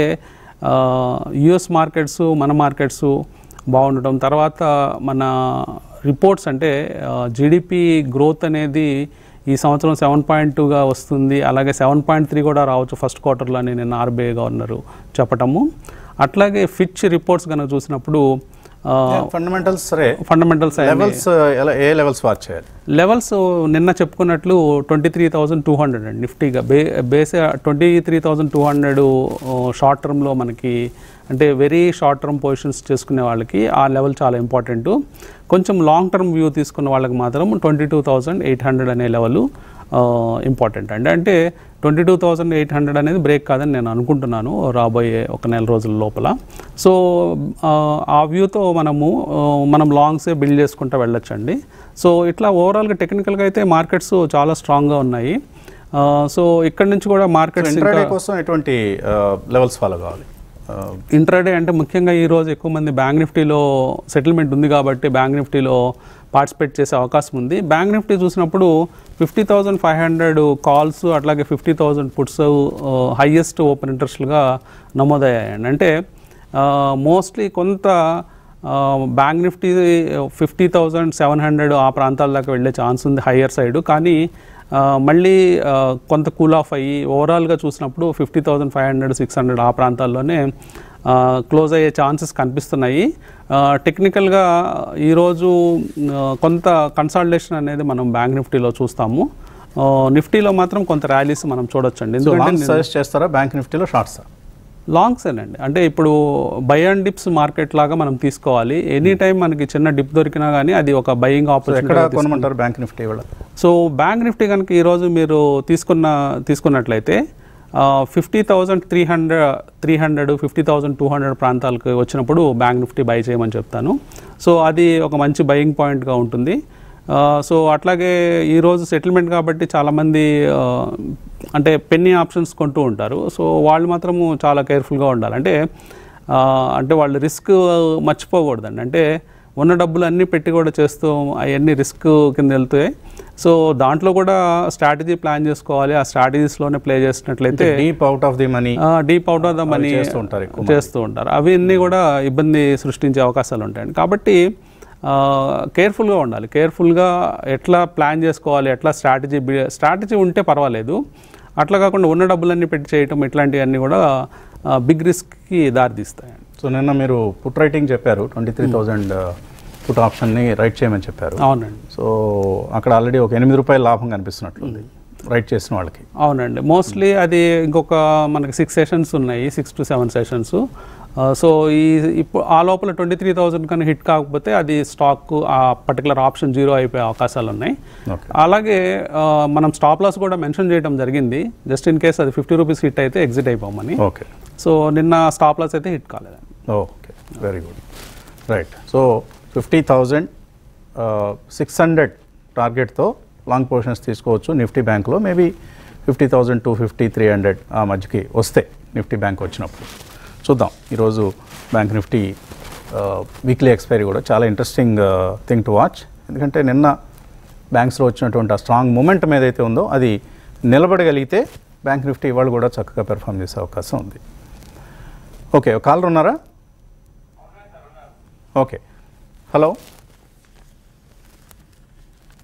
యుఎస్ మార్కెట్స్ మన మార్కెట్స్ బాగుండటం తర్వాత మన రిపోర్ట్స్ అంటే జీడిపి గ్రోత్ అనేది ఈ సంవత్సరం సెవెన్ పాయింట్ టూగా వస్తుంది అలాగే సెవెన్ పాయింట్ త్రీ కూడా రావచ్చు ఫస్ట్ క్వార్టర్లో అని నిన్న ఆర్బీఐ గవర్నరు చెప్పటము అట్లాగే ఫిచ్ రిపోర్ట్స్ కనుక చూసినప్పుడు ఫండమెంటల్స్ సరే ఫండమెంటల్స్ లెవెల్స్ ఎలా ఏ లెవెల్స్ వాచ్ చేయాలి లెవెల్స్ నిన్న చెప్పుకున్నట్లు twenty three thousand two hundred అండి నిఫ్టీగా బే base twenty three thousand two hundred short టర్మ్లో మనకి అంటే వెరీ షార్ట్ టర్మ్ పొజిషన్స్ చేసుకునే వాళ్ళకి ఆ లెవెల్ చాలా ఇంపార్టెంట్ కొంచెం లాంగ్ టర్మ్ వ్యూ తీసుకున్న వాళ్ళకి మాత్రం twenty two thousand eight hundred అనే లెవెల్ ఇంపార్టెంట్ అండి అంటే twenty two thousand eight hundred అనేది బ్రేక్ కాదని నేను అనుకుంటున్నాను రాబోయే ఒక నెల రోజుల లోపల సో ఆ, ఆ వ్యూతో మనము ఆ, మనం లాంగ్సే బిల్డ్ చేసుకుంటూ వెళ్ళొచ్చండి సో ఇట్లా ఓవరాల్గా టెక్నికల్గా అయితే మార్కెట్స్ చాలా స్ట్రాంగ్గా ఉన్నాయి ఆ, సో ఇక్కడ నుంచి కూడా మార్కెట్స్ ఇంట్రాడే కోసం ఎటువంటి లెవెల్స్ ఫాలో కావాలి ఇంట్రాడే అంటే ముఖ్యంగా ఈ రోజు ఎక్కువ మంది బ్యాంక్ నిఫ్టీలో సెటిల్మెంట్ ఉంది కాబట్టి బ్యాంక్ నిఫ్టీలో పార్టిసిపేట్ చేసే అవకాశం ఉంది బ్యాంక్ నిఫ్టీ చూసినప్పుడు fifty thousand five hundred calls అట్లాగే fifty thousand puts highest open ఇంట్రెస్ట్లుగా నమోదయ్యాయండి అంటే మోస్ట్లీ కొంత bank Nifty fifty thousand seven hundred ఆ ప్రాంతాల దాకా వెళ్ళే ఛాన్స్ ఉంది హయ్యర్ సైడ్ కానీ ఆ, మళ్ళీ ఆ, కొంత కూల్ ఆఫ్ అయ్యి ఓవరాల్గా చూసినప్పుడు fifty thousand five hundred six hundred ఆ ప్రాంతాల్లోనే క్లోజ్ అయ్యే ఛాన్సెస్ కనిపిస్తున్నాయి ఆ, టెక్నికల్గా ఈరోజు ఆ, కొంత కన్సాలిడేషన్ అనేది మనం బ్యాంక్ నిఫ్టీలో చూస్తాము ఆ, నిఫ్టీలో మాత్రం కొంత ర్యాలీస్ మనం చూడొచ్చండి సో ఎందుకంటే లాంగ్ సజెస్ట్ చేస్తారా బ్యాంక్ నిఫ్టీలో షార్ట్సా లాంగ్స్ అండి అంటే ఇప్పుడు బై అండ్ డిప్స్ మార్కెట్ లాగా మనం తీసుకోవాలి ఎనీ టైం మనకి చిన్న డిప్ దొరికినా కానీ అది ఒక బయింగ్ సో ఎక్కడ ఆపర్చునిటీ కొనమంటారు బ్యాంక్ నిఫ్టీ ఇవాళ సో బ్యాంక్ నిఫ్టీ కనుక ఈరోజు మీరు తీసుకున్న తీసుకున్నట్లయితే fifty thousand three hundred three hundred fifty thousand two hundred ప్రాంతాలకు వచ్చినప్పుడు బ్యాంక్ నిఫ్టీ బై చేయమని చెప్తాను సో అది ఒక మంచి బయింగ్ పాయింట్గా ఉంటుంది ఆ, సో అట్లాగే ఈరోజు సెటిల్మెంట్ కాబట్టి చాలామంది ఆ, అంటే పెన్నీ ఆప్షన్స్ కొంటూ ఉంటారు సో వాళ్ళు మాత్రము చాలా కేర్ఫుల్గా ఉండాలి అంటే ఆ, అంటే వాళ్ళు రిస్క్ మర్చిపోకూడదండి అంటే ఉన్న డబ్బులు అన్నీ పెట్టి కూడా చేస్తూ అవన్నీ రిస్క్ కింద వెళ్తాయి సో దాంట్లో కూడా స్ట్రాటజీ ప్లాన్ చేసుకోవాలి ఆ స్ట్రాటజీస్లోనే ప్లే చేసినట్లయితే deep out of the money deep out of the money చేస్తూ ఉంటారు ఎక్కువ చేస్తూ ఉంటారు అవి అన్నీ కూడా ఇబ్బంది సృష్టించే అవకాశాలు ఉంటాయండి కాబట్టి కేర్ఫుల్గా ఉండాలి కేర్ఫుల్గా ఎట్లా ప్లాన్ చేసుకోవాలి ఎట్లా స్ట్రాటజీ స్ట్రాటజీ ఉంటే పర్వాలేదు అట్లా కాకుండా ఉన్న డబ్బులన్నీ పెట్టి చేయటం ఇట్లాంటివన్నీ కూడా బిగ్ రిస్క్కి దారితీస్తాయండి సో నిన్న మీరు పుట్ రైటింగ్ చెప్పారు ట్వంటీ త్రీ థౌజండ్ పుట్ ఆప్షన్ని రైట్ చేయమని చెప్పారు అవునండి సో అక్కడ ఆల్రెడీ ఒక ఎనిమిది రూపాయల లాభం కనిపిస్తున్నట్లుంది రైట్ చేసిన వాళ్ళకి అవునండి మోస్ట్లీ అది ఇంకొక మనకి సిక్స్ సెషన్స్ ఉన్నాయి six to seven sessions so ఈ ఇప్పుడు ఆ లోపల ట్వంటీ త్రీ థౌజండ్ కానీ హిట్ కాకపోతే అది స్టాక్ ఆ పర్టికులర్ ఆప్షన్ జీరో అయిపోయే అవకాశాలు ఉన్నాయి ఓకే అలాగే ఆ, మనం స్టాప్ లాస్ కూడా మెన్షన్ చేయడం జరిగింది జస్ట్ ఇన్ కేస్ అది ఫిఫ్టీ రూపీస్ హిట్ అయితే ఎగ్జిట్ అయిపోమని ఓకే సో నిన్న స్టాప్ లాస్ అయితే హిట్ కాలేదండి okay very good right so fifty thousand six hundred టార్గెట్తో లాంగ్ పొజిషన్స్ తీసుకోవచ్చు నిఫ్టీ బ్యాంక్లో maybe fifty thousand two fifty three hundred ఆ మధ్యకి వస్తే నిఫ్టీ బ్యాంక్ వచ్చినప్పుడు చూద్దాం ఈరోజు బ్యాంక్ నిఫ్టీ వీక్లీ ఎక్స్పైరీ కూడా చాలా ఇంట్రెస్టింగ్ థింగ్ టు వాచ్ ఎందుకంటే నిన్న బ్యాంక్స్లో వచ్చినటువంటి ఆ స్ట్రాంగ్ మూమెంటం ఏదైతే ఉందో అది నిలబడగలిగితే బ్యాంక్ నిఫ్టీ ఇవాళ కూడా చక్కగా పెర్ఫామ్ చేసే అవకాశం ఉంది ఓకే కాలర్ ఉన్నారా ఓకే హలో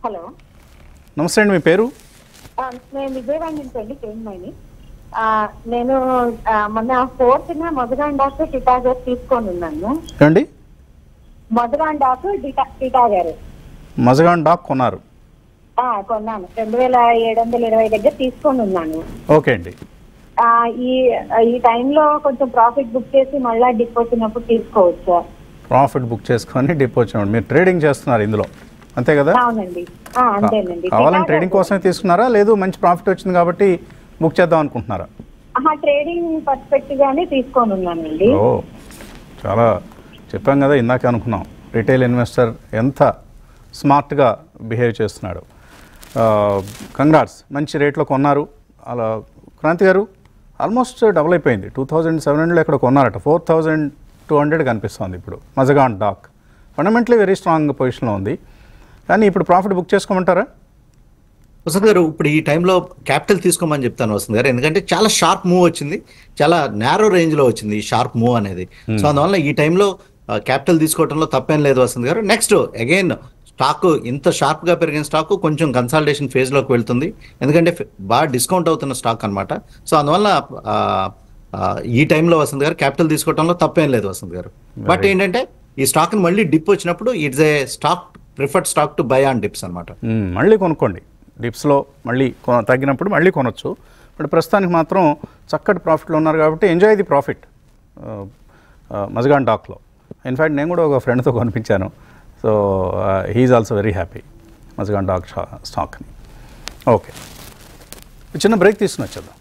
హలో నమస్తే అండి మీ పేరు ఆ, నేను విజయవాడ నుంచి అండి కేంద్రమైని నేను ఆ, మొన్న ఫోర్త్ న మొదగాండాకు టిటాగర్ తీసుకొని ఉన్నాను ఏమండి మొదగాండాకు డిటా టిటాగర్ మజగాన్ డాక్ కొన్నారు ఆ, కొన్నాను రెండు వేల ఏడు వందల ఇరవై దగ్గర తీసుకొని ఉన్నాను ఓకే అండి ఆ, ఈ ఈ టైంలో కొంచెం ప్రాఫిట్ బుక్ చేసి మళ్ళీ డిప్ వచ్చినప్పుడు తీసుకోవచ్చా ప్రాఫిట్ బుక్ చేసుకొని డిప్ వచ్చినాడు మీరు ట్రేడింగ్ చేస్తున్నారు ఇందులో అంతే కదా అవునండి ఆ, అంతేనండి కావాలని టిటాగర్ ట్రేడింగ్ కోసమే తీసుకున్నారా లేదు మంచి ప్రాఫిట్ వచ్చింది కాబట్టి బుక్ చేద్దాం అనుకుంటున్నారా ఆహా, ట్రేడింగ్ పర్స్పెక్టివ్ గానే తీసుకొని ఉన్నానండి ఓ చాలా చెప్పాం కదా ఇందాక అనుకున్నాం రిటైల్ ఇన్వెస్టర్ ఎంత స్మార్ట్గా బిహేవ్ చేస్తున్నాడు కంగ్రాట్స్ మంచి రేట్లో కొన్నారు అలా క్రాంతి గారు ఆల్మోస్ట్ డబుల్ అయిపోయింది టూ థౌజండ్ సెవెన్ హండ్రెడ్ ఇక్కడ కొన్నారట ఫోర్ థౌజండ్ టూ హండ్రెడ్ కనిపిస్తుంది ఇప్పుడు Mazagon Dock fundamentally very strong పొజిషన్లో ఉంది కానీ ఇప్పుడు ప్రాఫిట్ బుక్ చేసుకోమంటారా వసంత్ గారు ఇప్పుడు ఈ టైంలో క్యాపిటల్ తీసుకోమని చెప్తాను వసంత్ గారు ఎందుకంటే చాలా షార్ప్ మూవ్ వచ్చింది చాలా నేరో రేంజ్ లో వచ్చింది ఈ షార్ప్ మూవ్ అనేది సో అందువల్ల ఈ టైంలో క్యాపిటల్ తీసుకోవడంలో తప్పేం లేదు Vasant garu next again stock ఇంత షార్ప్ గా పెరిగిన స్టాక్ కొంచెం కన్సాలిడేషన్ ఫేజ్ లోకి వెళ్తుంది ఎందుకంటే ఫె- బాగా డిస్కౌంట్ అవుతున్న స్టాక్ అన్నమాట సో అందువల్ల ఆ, ఆ, ఈ టైంలో వసంత్ గారు క్యాపిటల్ తీసుకోవడంలో తప్పేం లేదు వసంత్ గారు బట్ ఏంటంటే ఈ స్టాక్ మళ్ళీ డిప్ వచ్చినప్పుడు it's a stock preferred stock to buy on dips అనమాట మ్మ్. మళ్ళీ కొనుక్కోండి డిప్స్లో మళ్ళీ కొన- తగ్గినప్పుడు మళ్ళీ కొనొచ్చు బట్ ప్రస్తుతానికి మాత్రం చక్కటి ప్రాఫిట్లో ఉన్నారు కాబట్టి ఎంజాయ్ ది ప్రాఫిట్ మజగాన్ డాక్లో ఇన్ఫ్యాక్ట్ నేను కూడా ఒక ఫ్రెండ్తో కొనిపించాను so he is also very happy Mazagon Dock స్టాక్ని ఓకే చిన్న బ్రేక్ తీసుకుని వచ్చేద్దాం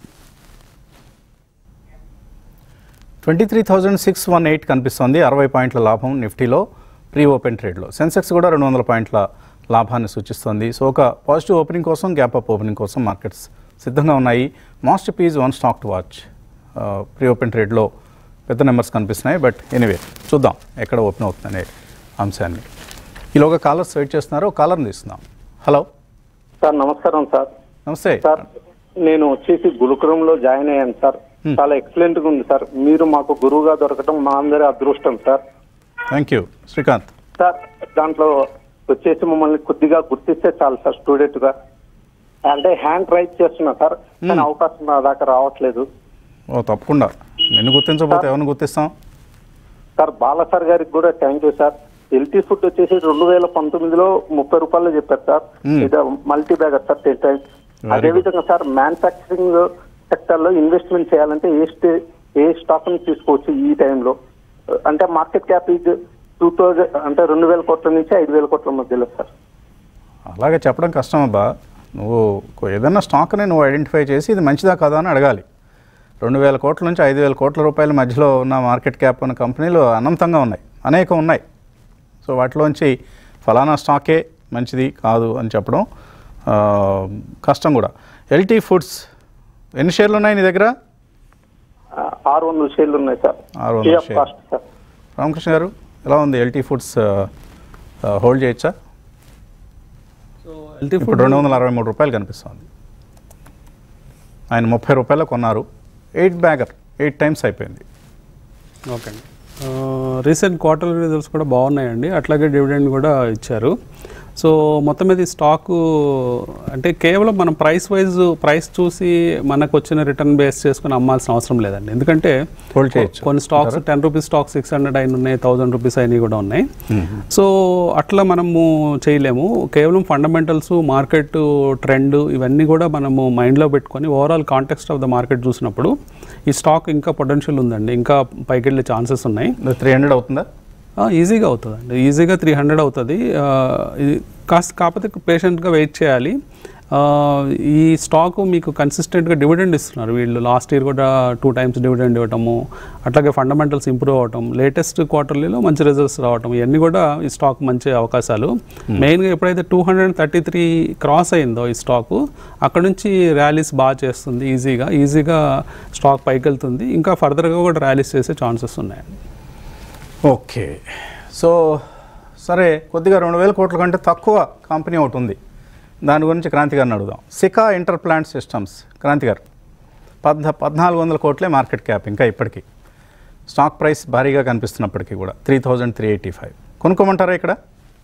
twenty three thousand six one eight కనిపిస్తోంది అరవై పాయింట్ల లాభం నిఫ్టీలో ప్రీ ఓపెన్ ట్రేడ్లో సెన్సెక్స్ కూడా రెండు వందల పాయింట్ల లాభాన్ని సూచిస్తోంది సో ఒక పాజిటివ్ ఓపెనింగ్ కోసం గ్యాప్ అప్ ఓపెనింగ్ కోసం మార్కెట్స్ సిద్ధంగా ఉన్నాయి మాస్ట్ పీజ్ one stock to watch pre open ట్రేడ్లో పెద్ద నెంబర్స్ కనిపిస్తున్నాయి బట్ ఎనీవే చూద్దాం ఎక్కడ ఓపెన్ అవుతుందనే అంశాన్ని ఈలోగా కాలర్స్ వెయిట్ చేస్తున్నారు కాలర్ని తీస్తున్నాం హలో సార్ నమస్కారం సార్ నమస్తే సార్ నేను వచ్చేసి గురుకులంలో జాయిన్ అయ్యాను సార్ చాలా ఎక్సలెంట్ గా ఉంది సార్ మీరు మాకు గురువుగా దొరకడం మా అందరి అదృష్టం sir thank you Srikanth sir దాంట్లో వచ్చేసి మమ్మల్ని కొద్దిగా గుర్తిస్తే చాలు సార్ స్టూడెంట్ గా అంటే హ్యాండ్ రైజ్ చేస్తున్నా సార్ కానీ అవకాశం నా దాకా రావట్లేదు ఓ తప్పకుండా నిన్ను గుర్తించకపోతే ఎవరిని గుర్తిస్తాం సార్ బాల సార్ గారికి కూడా thank you sir LT Food వచ్చేసి రెండు వేల పంతొమ్మిదిలో ముప్పై రూపాయలు చెప్పారు సార్ Hmm. ఇది multibagger sir ten times Very అదే good. విధంగా సార్ మ్యానుఫాక్చరింగ్ సెక్టర్ లో ఇన్వెస్ట్మెంట్ చేయాలంటే ఏ స్టే ఏ స్టాక్ ని తీసుకోవచ్చు ఈ టైంలో అంటే market cap is two thousand అంటే రెండు వేల కోట్ల నుంచి ఐదు వేల కోట్ల మధ్యలో సార్ అలాగే చెప్పడం కష్టం అబ్బా నువ్వు కొ- ఏదైనా స్టాక్ని నువ్వు ఐడెంటిఫై చేసి ఇది మంచిదా కాదా అని అడగాలి రెండు వేల కోట్ల నుంచి ఐదు వేల కోట్ల రూపాయల మధ్యలో ఉన్న మార్కెట్ క్యాప్ ఉన్న కంపెనీలు అనంతంగా ఉన్నాయి అనేకం ఉన్నాయి సో వాటిలోంచి ఫలానా స్టాకే మంచిది కాదు అని చెప్పడం ఆ, కష్టం కూడా ఎల్టీ ఫుడ్స్ ఎన్ని షేర్లు ఉన్నాయి నీ దగ్గర ఆ, ఆరు వందల షేర్లు ఉన్నాయి సార్ ఆరు వందల ఫ్రీ ఆఫ్ షేర్లు. కాస్ట్ సార్ రామకృష్ణ గారు ఎలా ఉంది ఎల్టీ ఫుడ్స్ హోల్డ్ చేయొచ్చా సో ఎల్టీ ఇప్పుడు ఫుడ్ రెండు వందల అరవై మూడు రూపాయలు కనిపిస్తుంది ఆయన ముప్పై రూపాయలు కొన్నారు ఎయిట్ బ్యాగర్ ఎయిట్ టైమ్స్ అయిపోయింది ఓకే అండి రీసెంట్ క్వార్టర్ రిజల్ట్స్ కూడా బాగున్నాయండి అట్లాగే డివిడెండ్ కూడా ఇచ్చారు సో మొత్తం మీద ఈ స్టాకు అంటే కేవలం మనం ప్రైస్ వైజ్ ప్రైస్ చూసి మనకు వచ్చిన రిటర్న్ బేస్ చేసుకుని అమ్మాల్సిన అవసరం లేదండి ఎందుకంటే Hold చేయొచ్చు. కొన్ని stocks ten rupees stock six hundred అయిన ఉన్నాయి థౌసండ్ రూపీస్ అయినవి కూడా ఉన్నాయి సో అట్లా మనము చేయలేము కేవలం ఫండమెంటల్స్ మార్కెట్ ట్రెండ్ ఇవన్నీ కూడా మనము మైండ్లో పెట్టుకొని overall context of the market చూసినప్పుడు ఈ స్టాక్ ఇంకా పొటెన్షియల్ ఉందండి ఇంకా పైకి వెళ్ళే ఛాన్సెస్ ఉన్నాయి త్రీ హండ్రెడ్ అవుతుందా ఆ, ఈజీగా అవుతుందండి ఈజీగా త్రీ హండ్రెడ్ అవుతుంది ఆ, ఇది కాస్త కాకపోతే పేషెంట్గా వెయిట్ చేయాలి ఆ, ఈ స్టాక్ మీకు కన్సిస్టెంట్గా డివిడెండ్ ఇస్తున్నారు వీళ్ళు లాస్ట్ ఇయర్ కూడా టూ టైమ్స్ డివిడెండ్ ఇవ్వటము అట్లాగే ఫండమెంటల్స్ ఇంప్రూవ్ అవ్వటం లేటెస్ట్ క్వార్టర్లీలో మంచి రిజల్ట్స్ రావటం ఇవన్నీ కూడా ఈ స్టాక్ మంచి అవకాశాలు మెయిన్గా ఎప్పుడైతే two hundred thirty three cross అయిందో ఈ స్టాకు అక్కడ నుంచి ర్యాలీస్ బాగా చేస్తుంది ఈజీగా ఈజీగా స్టాక్ పైకి వెళ్తుంది ఇంకా ఫర్దర్గా కూడా ర్యాలీస్ చేసే ఛాన్సెస్ ఉన్నాయండి ఓకే సో సరే కొద్దిగా రెండు వేల కోట్ల కంటే తక్కువ కంపెనీ ఒకటి ఉంది దాని గురించి క్రాంతి గారిని అడుగుదాం Sika Interplant Systems Kranthi garu పద్న పద్నాలుగు వందల కోట్లే మార్కెట్ క్యాప్ ఇంకా ఇప్పటికీ స్టాక్ ప్రైస్ భారీగా కనిపిస్తున్నప్పటికీ కూడా three thousand three eighty five కొనుక్కోమంటారా ఇక్కడ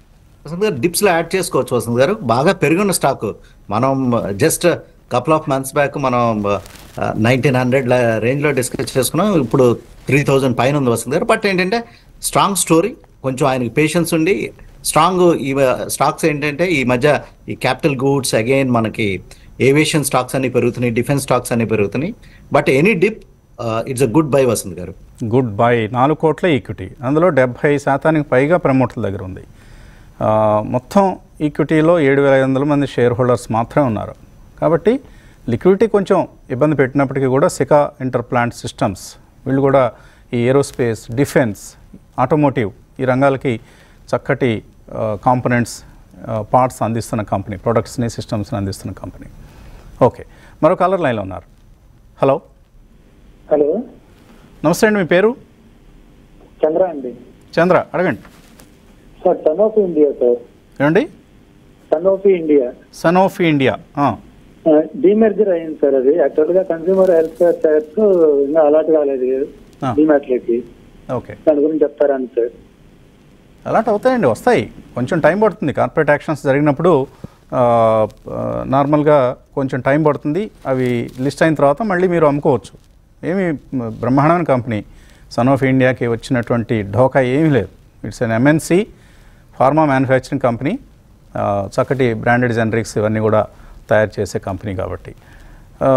వసంత్ గారు డిప్స్ లో యాడ్ చేసుకోవచ్చు వసంత్ గారు బాగా పెరుగున్న స్టాక్ మనం just couple of months back మనం నైన్టీన్ హండ్రెడ్ రేంజ్ లో డిస్కస్ చేసుకున్నాం ఇప్పుడు త్రీ థౌజండ్ పైన ఉంది వసంత్ గారు బట్ ఏంటంటే స్ట్రాంగ్ స్టోరీ కొంచెం ఆయనకి పేషెన్స్ ఉండి స్ట్రాంగ్ ఈ స్టాక్స్ ఏంటంటే ఈ మధ్య ఈ క్యాపిటల్ గూడ్స్ అగైన్ మనకి ఏవియేషన్ స్టాక్స్ అన్ని పెరుగుతున్నాయి డిఫెన్స్ స్టాక్స్ అన్ని పెరుగుతున్నాయి but any dip it's a good buy Vasant garu good by నాలుగు కోట్ల ఈక్విటీ అందులో డెబ్భై శాతానికి పైగా ప్రమోటర్ల దగ్గర ఉంది ఆ, మొత్తం ఈక్విటీలో ఏడు వేల ఐదు వందల మంది షేర్ హోల్డర్స్ మాత్రమే ఉన్నారు కాబట్టి లిక్విడిటీ కొంచెం ఇబ్బంది పెట్టినప్పటికీ కూడా సికా ఇంటర్ ప్లాంట్ సిస్టమ్స్ వీళ్ళు కూడా ఈ ఏరోస్పేస్ డిఫెన్స్ ఆటోమోటివ్ ఈ రంగాలకి చక్కటి కాంపనెంట్స్ పార్ట్స్ అందిస్తున్న కంపెనీ ప్రొడక్ట్స్ని సిస్టమ్స్ని అందిస్తున్న కంపెనీ ఓకే మరో కాలర్ లైన్లో ఉన్నారు హలో హలో నమస్తే అండి మీ పేరు చంద్ర అండి చంద్ర అడగండి sir son of India sir ఏమండి son of India son of India ఆ, డిమెర్జర్ అయింది సార్ అది యాక్చువల్ గా కన్స్యూమర్ హెల్త్ కేర్ షేర్స్ ఇంకా అలాట్ కాలేదు ఆ. డిమాట్లకి ఓకే దాని గురించి చెప్తారని సార్ అలాంటి అవుతాయండి వస్తాయి కొంచెం టైం పడుతుంది కార్పొరేట్ యాక్షన్స్ జరిగినప్పుడు ఆ, ఆ, నార్మల్గా కొంచెం టైం పడుతుంది అవి లిస్ట్ అయిన తర్వాత మళ్ళీ మీరు అమ్ముకోవచ్చు ఏమి మ, బ్రహ్మాండమైన కంపెనీ సన్ ఆఫ్ ఇండియాకి వచ్చినటువంటి ఢోకా ఏమీ లేదు it's an MNC pharma manufacturing company ఆ, చక్కటి బ్రాండెడ్ జనరిక్స్ ఇవన్నీ కూడా తయారు చేసే కంపెనీ కాబట్టి ఆ,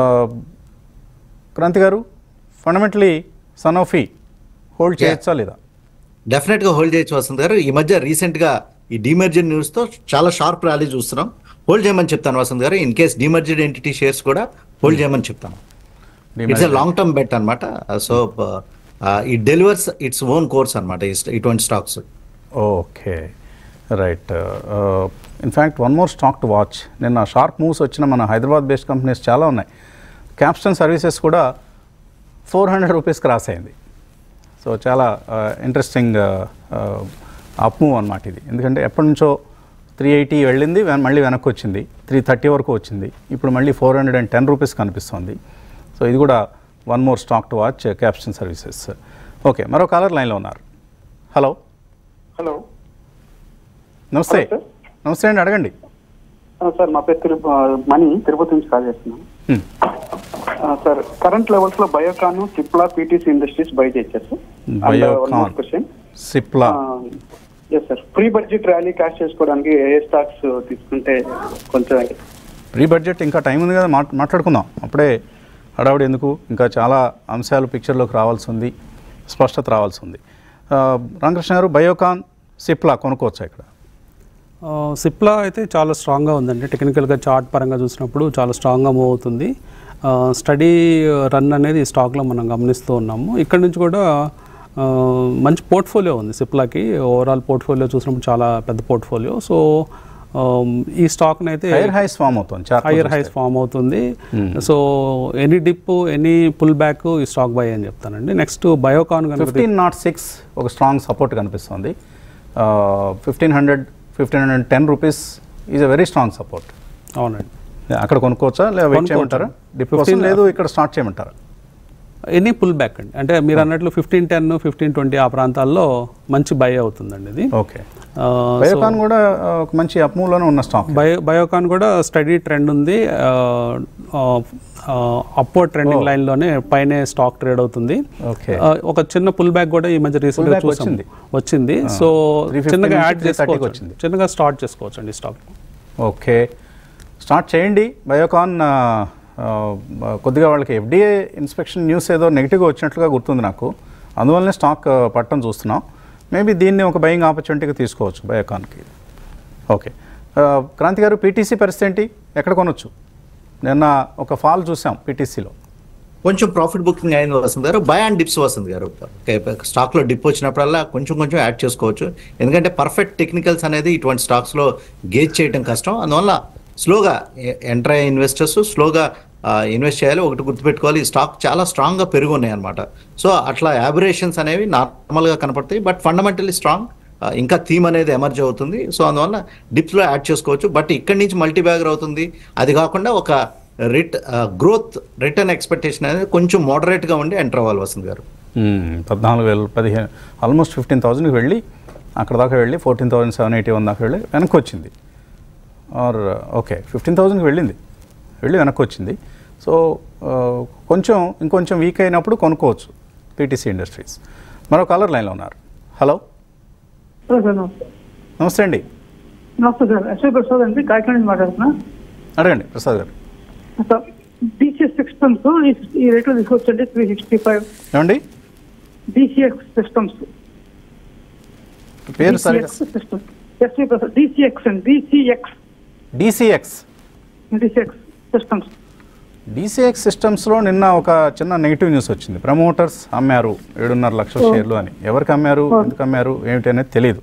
క్రాంతి గారు ఫండమెంటలీ సనోఫీ హోల్డ్ Yeah. చేయొచ్చా లేదా డెఫినెట్ గా హోల్డ్ చేయొచ్చు వసంత్ గారు ఈ మధ్య రీసెంట్ గా ఈ డిమర్జెడ్ న్యూస్ తో చాలా షార్ప్ ర్యాలీ చూస్తున్నాం హోల్డ్ చేయమని చెప్తాను Vasant garu in case demerged entity shares కూడా హోల్డ్ చేయమని చెప్తాను it's a long term bet అనమాట so it delivers its own course అనమాట ఇటువంటి stocks okay right in fact one more stock to watch నిన్న షార్ప్ మూవ్స్ వచ్చిన మన హైదరాబాద్ బేస్డ్ కంపెనీస్ చాలా ఉన్నాయి క్యాప్స్టన్ సర్వీసెస్ కూడా ఫోర్ హండ్రెడ్ రూపీస్కి క్రాస్ అయింది సో చాలా ఇంట్రెస్టింగ్ అప్ మూవ్ అనమాట ఇది ఎందుకంటే ఎప్పటి నుంచో త్రీ ఎయిటీ వెళ్ళింది వెన- మళ్ళీ వెనక్కి వచ్చింది త్రీ థర్టీ వరకు వచ్చింది ఇప్పుడు మళ్ళీ four hundred and ten rupees కనిపిస్తుంది సో ఇది కూడా one more stock to watch Capston Services okay మరో కాలర్ లైన్లో ఉన్నారు హలో హలో నమస్తే హలో, సార్. నమస్తే అండి అడగండి ఆ, సార్ మా పేరు తిరు మనీ తిరుపతి నుంచి కాల్ చేస్తున్నాను హ్మ్. ఆ, సార్ కరెంట్ లెవెల్స్ లో Biocon Cipla PTC Industries buy చేయొచ్చు Biocon question Cipla yes sir pre budget rally cash చేసుకోవడానికి ఏ స్టాక్స్ తీసుకుంటే కొంచెం ప్రీ బడ్జెట్ ఇంకా టైం ఉంది కదా మాట్ మాట్లాడుకుందాం అప్పుడే హడావుడి ఎందుకు ఇంకా చాలా అంశాలు పిక్చర్లోకి రావాల్సి ఉంది స్పష్టత రావాల్సి ఉంది ఆ, రామకృష్ణ గారు బయోకాన్ సిప్లా కొనుక్కోవచ్చా ఇక్కడ ఆ, సిప్లా అయితే చాలా స్ట్రాంగ్గా ఉందండి టెక్నికల్గా చార్ట్ పరంగా చూసినప్పుడు చాలా స్ట్రాంగ్గా మూవ్ అవుతుంది ఆ, స్టడీ రన్ అనేది ఈ స్టాక్లో మనం గమనిస్తూ ఉన్నాము ఇక్కడ నుంచి కూడా ఆ, మంచి పోర్ట్ఫోలియో ఉంది సిప్లాకి ఓవరాల్ పోర్ట్ఫోలియో చూసినప్పుడు చాలా పెద్ద పోర్ట్ఫోలియో సో ఆ, ఈ స్టాక్ని అయితే హైర్ హైస్ ఫామ్ అవుతుంది chart లో హైయర్ చూస్తే. హైస్ ఫామ్ అవుతుంది so any dip any pull back ఈ స్టాక్ బై అని చెప్తానండి నెక్స్ట్ బయోకాన్ కనుక ఫిఫ్టీన్ నాట్ సిక్స్ ఒక స్ట్రాంగ్ సపోర్ట్ కనిపిస్తుంది fifteen hundred fifteen hundred ten rupees is a very strong support అవునండి అక్కడ కొనుక్కోవచ్చా లేదా వెయిట్ కొనుక్కోవచ్చు. చేయమంటారా డిప్ 15 కోసం లేదు ఇక్కడ స్టార్ట్ చేయమంటారా ఎనీ పుల్ బ్యాక్ అండి అంటే మీరు అన్నట్లు ఫిఫ్టీన్ టెన్ ఫిఫ్టీన్ ట్వంటీ ఆ ప్రాంతాల్లో మంచి బై అవుతుందండి ఇది ఓకే బయోకాన్ కూడా ఆ, ఒక మంచి అప్మూవ్లోనే ఉన్న స్టాక్ బయో బయోకాన్ కూడా స్టడీ ట్రెండ్ ఉంది అప్వర్డ్ ట్రెండింగ్ లైన్లోనే పైనే స్టాక్ ట్రేడ్ అవుతుంది ఓకే ఆ, ఒక చిన్న పుల్ బ్యాక్ కూడా ఈ మధ్య రీసెంట్గా back చూసాం వచ్చింది. వచ్చింది సో 350 చిన్నగా నుంచి యాడ్ 330 కి చేసుకోవచ్చు వచ్చింది. చిన్నగా స్టార్ట్ చేసుకోవచ్చు అండి స్టాక్ ఓకే స్టార్ట్ చేయండి బయోకాన్ ఆ, ఆ, కొద్దిగా వాళ్ళకి ఎఫ్డిఏ ఇన్స్పెక్షన్ న్యూస్ ఏదో నెగిటివ్గా వచ్చినట్లుగా గుర్తుంది నాకు అందువల్లనే స్టాక్ ఆ, పట్టం చూస్తున్నాం మేబీ దీన్ని ఒక బయింగ్ ఆపర్చునిటీగా తీసుకోవచ్చు బయోకాన్కి ఓకే ఆ, క్రాంతి గారు పీటీసీ పరిస్థితి ఏంటి ఎక్కడ కొనొచ్చు నిన్న ఒక ఫాల్ చూసాం పీటీసీలో కొంచెం ప్రాఫిట్ బుకింగ్ అయింది వసంత్ గారు బై అండ్ డిప్స్ వసంత్ గారు స్టాక్ లో డిప్ వచ్చినప్పుడల్లా కొంచెం కొంచెం యాడ్ చేసుకోవచ్చు ఎందుకంటే పర్ఫెక్ట్ టెక్నికల్స్ అనేది ఇటువంటి స్టాక్స్ లో గేజ్ చేయడం కష్టం అందువల్ల స్లోగా ఎంటర్ అయ్యే ఇన్వెస్టర్స్ స్లోగా ఇన్వెస్ట్ చేయాలి ఒకటి గుర్తుపెట్టుకోవాలి ఈ స్టాక్ చాలా స్ట్రాంగ్ గా పెరుగు ఉన్నాయి అనమాట సో అట్లా యాబరేషన్స్ అనేవి నార్మల్ గా కనపడతాయి బట్ ఫండమెంటల్లీ స్ట్రాంగ్ ఇంకా థీమ్ అనేది ఎమర్జ్ అవుతుంది సో అందువల్ల డిప్స్ లో యాడ్ చేసుకోవచ్చు బట్ ఇక్కడి నుంచి మల్టీ బ్యాగర్ అవుతుంది అది కాకుండా ఒక రిట్ గ్రోత్ రిటర్న్ ఎక్స్పెక్టేషన్ అనేది కొంచెం moderate గా ఉండి ఎంటర్ అవ్వాలి వసంత్ గారు మ్మ్. పద్నాలుగు వేలు పదిహేను ఆల్మోస్ట్ ఫిఫ్టీన్ థౌజండ్కి వెళ్ళి అక్కడ దాకా వెళ్ళి fourteen thousand seven eighty one దాకా వెళ్ళి వెనక్కి వచ్చింది ఆర్ ఓకే ఫిఫ్టీన్ థౌజండ్కి వెళ్ళింది వెళ్ళి వెనక్కి వచ్చింది సో ఆ, కొంచెం ఇంకొంచెం వీక్ అయినప్పుడు కొనుక్కోవచ్చు పీటీసీ ఇండస్ట్రీస్ మరో కలర్ లైన్లో ఉన్నారు హలో హలో సార్ నమస్తే నమస్తే అండి నమస్తే సార్ అశోక్ ప్రసాద్ అండి కాకినాడ నుంచి మాట్లాడుతున్నా అడగండి ప్రసాద్ గారు సార్ డిసిఎస్ సిస్టమ్స్ ఈ రేట్లో తీసుకొచ్చండి త్రీ సిక్స్టీ ఫైవ్ ఏమండి డిసిఎక్స్ సిస్టమ్స్ పేరు సరిగా సిస్టమ్స్ ఎస్వి ప్రసాద్ డిసిఎక్స్ అండి DCX DCX DCX Systems DCX సిస్టమ్స్లో నిన్న ఒక చిన్న నెగిటివ్ న్యూస్ వచ్చింది ప్రమోటర్స్ అమ్మారు ఏడున్నర లక్షల షేర్లు అని ఎవరికి అమ్మారు ఎందుకు అమ్మారు ఏమిటి అనేది తెలియదు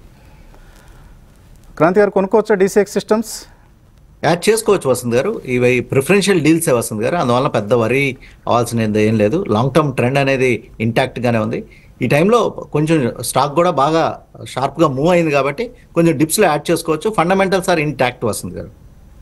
క్రాంతి గారు కొనుక్కోవచ్చా డీసీఎక్స్ సిస్టమ్స్ యాడ్ చేసుకోవచ్చు వసంత్ గారు ఇవి ప్రిఫరెన్షియల్ డీల్సే వసంత్ గారు అందువల్ల పెద్ద వరి అవ్వాల్సినది ఏం లేదు లాంగ్ టర్మ్ ట్రెండ్ అనేది ఇంటాక్ట్ గానే ఉంది ఈ టైంలో కొంచెం స్టాక్ కూడా బాగా షార్ప్ గా మూవ్ అయింది కాబట్టి కొంచెం డిప్స్ లో యాడ్ చేసుకోవచ్చు ఫండమెంటల్స్ ఆర్ ఇంటాక్ట్ వసంత్ గారు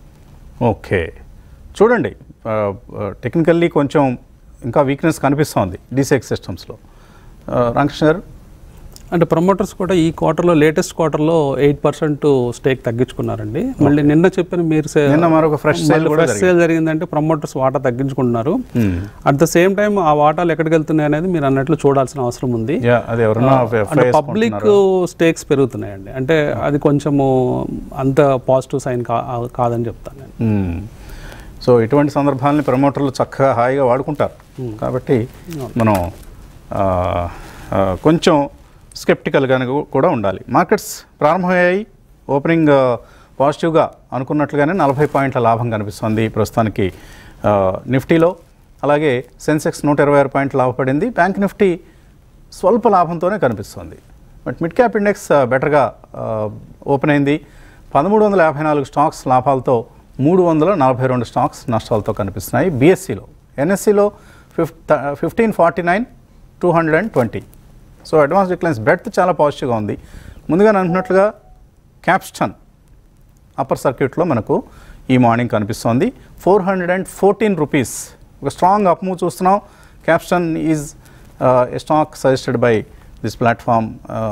ఓకే చూడండి టెక్నికల్లీ కొంచెం ఇంకా వీక్నెస్ కనిపిస్తోంది డీసీఎక్స్ సిస్టమ్స్లో రామకృష్ణ గారు అంటే ప్రమోటర్స్ కూడా ఈ క్వార్టర్లో లేటెస్ట్ క్వార్టర్లో ఎయిట్ పర్సెంట్ స్టేక్ తగ్గించుకున్నారండి మళ్ళీ నిన్న చెప్పిన మీరు సే- నిన్న మరొక fresh sale మళ్ళీ కూడా fresh sale జరిగిందంటే ప్రమోటర్స్ వాటా తగ్గించుకుంటున్నారు అట్ ద సేమ్ టైం ఆ వాటాలు ఎక్కడికి వెళ్తున్నాయి అనేది మీరు అన్నట్లు చూడాల్సిన అవసరం ఉంది యా అది ఎవరన్నా అంటే పబ్లిక్ స్టేక్స్ పెరుగుతున్నాయండి అంటే అది కొంచెము అంత పాజిటివ్ సైన్ కాదని చెప్తాను నేను సో ఇటువంటి సందర్భాలని ప్రమోటర్లు చక్కగా హాయిగా వాడుకుంటారు కాబట్టి మనం ఆ, ఆ, కొంచెం స్కెప్టికల్గా కూడా ఉండాలి మార్కెట్స్ ప్రారంభమయ్యాయి ఓపెనింగ్ ఆ, పాజిటివ్గా అనుకున్నట్లుగానే నలభై పాయింట్ల లాభం కనిపిస్తుంది ప్రస్తుతానికి ఆ, నిఫ్టీలో అలాగే సెన్సెక్స్ నూట ఇరవై ఆరు పాయింట్లు లాభపడింది బ్యాంక్ నిఫ్టీ స్వల్ప లాభంతోనే కనిపిస్తుంది బట్ మిడ్ క్యాప్ ఇండెక్స్ ఆ, బెటర్గా ఆ, ఓపెన్ అయింది పదమూడు వందల యాభై నాలుగు స్టాక్స్ లాభాలతో మూడు వందల నలభై రెండు స్టాక్స్ నష్టాలతో కనిపిస్తున్నాయి బీఎస్సీలో ఎన్ఎస్సిలో fif fifteen forty nine two hundred and twenty so advance declines breadth చాలా పాజిటివ్గా ఉంది ముందుగా నేను అనుకున్నట్లుగా క్యాప్స్టన్ అప్పర్ సర్క్యూట్లో మనకు ఈ మార్నింగ్ కనిపిస్తోంది four hundred and fourteen rupees ఒక స్ట్రాంగ్ అప్ మూవ్ చూస్తున్నాం Capston is a stock suggested by this platform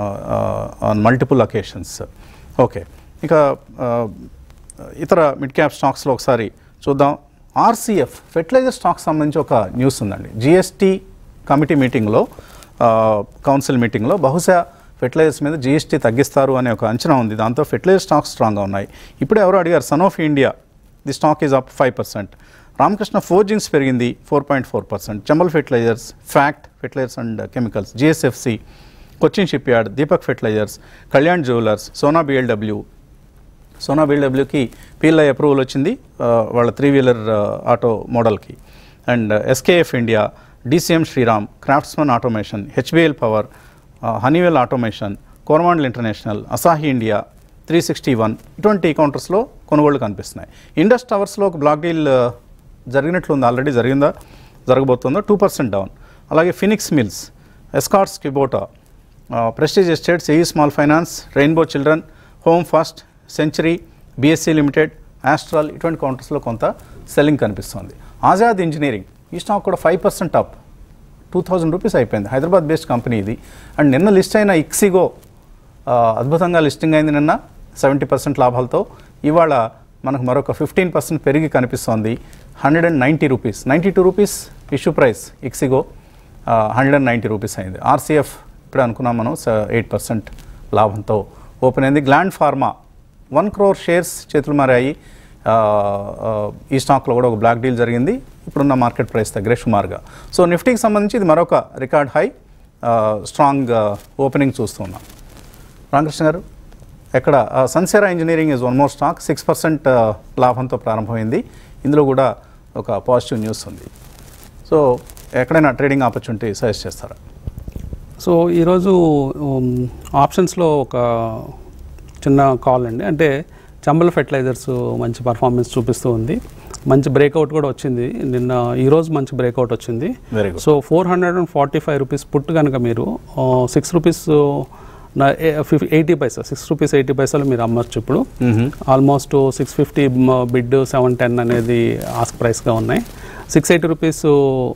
on multiple occasions okay ఇక uh, ఇతర మిడ్ క్యాప్ స్టాక్స్లో ఒకసారి చూద్దాం ఆర్సీఎఫ్ ఫెర్టిలైజర్ స్టాక్ సంబంధించి ఒక న్యూస్ ఉందండి జిఎస్టీ కమిటీ మీటింగ్లో కౌన్సిల్ మీటింగ్లో బహుశా ఫెర్టిలైజర్స్ మీద జీఎస్టీ తగ్గిస్తారు అనే ఒక అంచనా ఉంది దాంతో ఫెర్టిలైజర్ స్టాక్స్ స్ట్రాంగ్గా ఉన్నాయి ఇప్పుడు ఎవరు అడిగారు son of India the stock is up five percent Ramakrishna forgings పెరిగింది four point four percent Chambal fertilizers FACT fertilizers and chemicals GSFC Cochin ship yard Deepak fertilizers Kalyan jewellers Sona BLW Sona బిఎల్డబ్ల్యూకి పిఎల్ఐ అప్రూవల్ వచ్చింది ఆ, వాళ్ళ త్రీ వీలర్ ఆటో మోడల్కి and SKF India DCM Shriram craftsman automation HBL power Honeywell automation Coromandel international Asahi India three sixty one ఇటువంటి కౌంటర్స్లో కొనుగోళ్లు కనిపిస్తున్నాయి Indus టవర్స్లో ఒక బ్లాక్ డీల్ ఆ, జరిగినట్లుంది ఆల్రెడీ జరిగిందా జరగబోతుందో టూ పర్సెంట్ డౌన్ అలాగే Phoenix mills Escorts Kubota prestige estates AU small finance rainbow children home first century BSE limited Astral ఇటువంటి కౌంటర్స్లో కొంత సెల్లింగ్ కనిపిస్తుంది ఆజాద్ ఇంజనీరింగ్ ఈ స్టాక్ కూడా five percent up two thousand rupees అయిపోయింది హైదరాబాద్ బేస్డ్ కంపెనీ ఇది and నిన్న లిస్ట్ అయిన ఇక్సిగో ఆ, అద్భుతంగా లిస్టింగ్ అయింది నిన్న సెవెంటీ పర్సెంట్ లాభాలతో ఇవాళ మనకు మరొక ఫిఫ్టీన్ పర్సెంట్ పెరిగి కనిపిస్తోంది hundred and ninety rupees ninety two rupees issue price Ixigo hundred and ninety rupees అయింది ఆర్సీఎఫ్ ఇప్పుడు అనుకున్నాం మనం ఎయిట్ పర్సెంట్ లాభంతో ఓపెన్ అయింది Gland Pharma one crore shares చేతులు మారాయి ఆ, ఆ, ఈ స్టాక్లో కూడా ఒక బ్లాక్ డీల్ జరిగింది ఇప్పుడున్న మార్కెట్ ప్రైస్ దగ్గరే సుమారుగా సో నిఫ్టీకి సంబంధించి ఇది మరొక రికార్డ్ హై స్ట్రాంగ్ ఓపెనింగ్ చూస్తున్నాం రామకృష్ణ గారు ఎక్కడ Sansera engineering is one more stock six percent లాభంతో ప్రారంభమైంది ఇందులో కూడా ఒక పాజిటివ్ న్యూస్ ఉంది సో ఎక్కడైనా ట్రేడింగ్ ఆపర్చునిటీ సజెస్ట్ చేస్తారా సో ఈరోజు ఆప్షన్స్లో ఒక చిన్న కాల్ అండి అంటే చంబల్ ఫెర్టిలైజర్స్ మంచి పర్ఫార్మెన్స్ చూపిస్తూ ఉంది మంచి బ్రేక్అవుట్ కూడా వచ్చింది నిన్న ఈరోజు మంచి బ్రేక్అవుట్ వచ్చింది very good so four hundred and forty five rupees put కనుక మీరు six rupees eighty paisa six rupees eighty పైసలు మీరు అమ్మచ్చు ఇప్పుడు almost six fifty bid seven ten అనేది ఆస్క్ ప్రైస్గా ఉన్నాయి six eighty rupees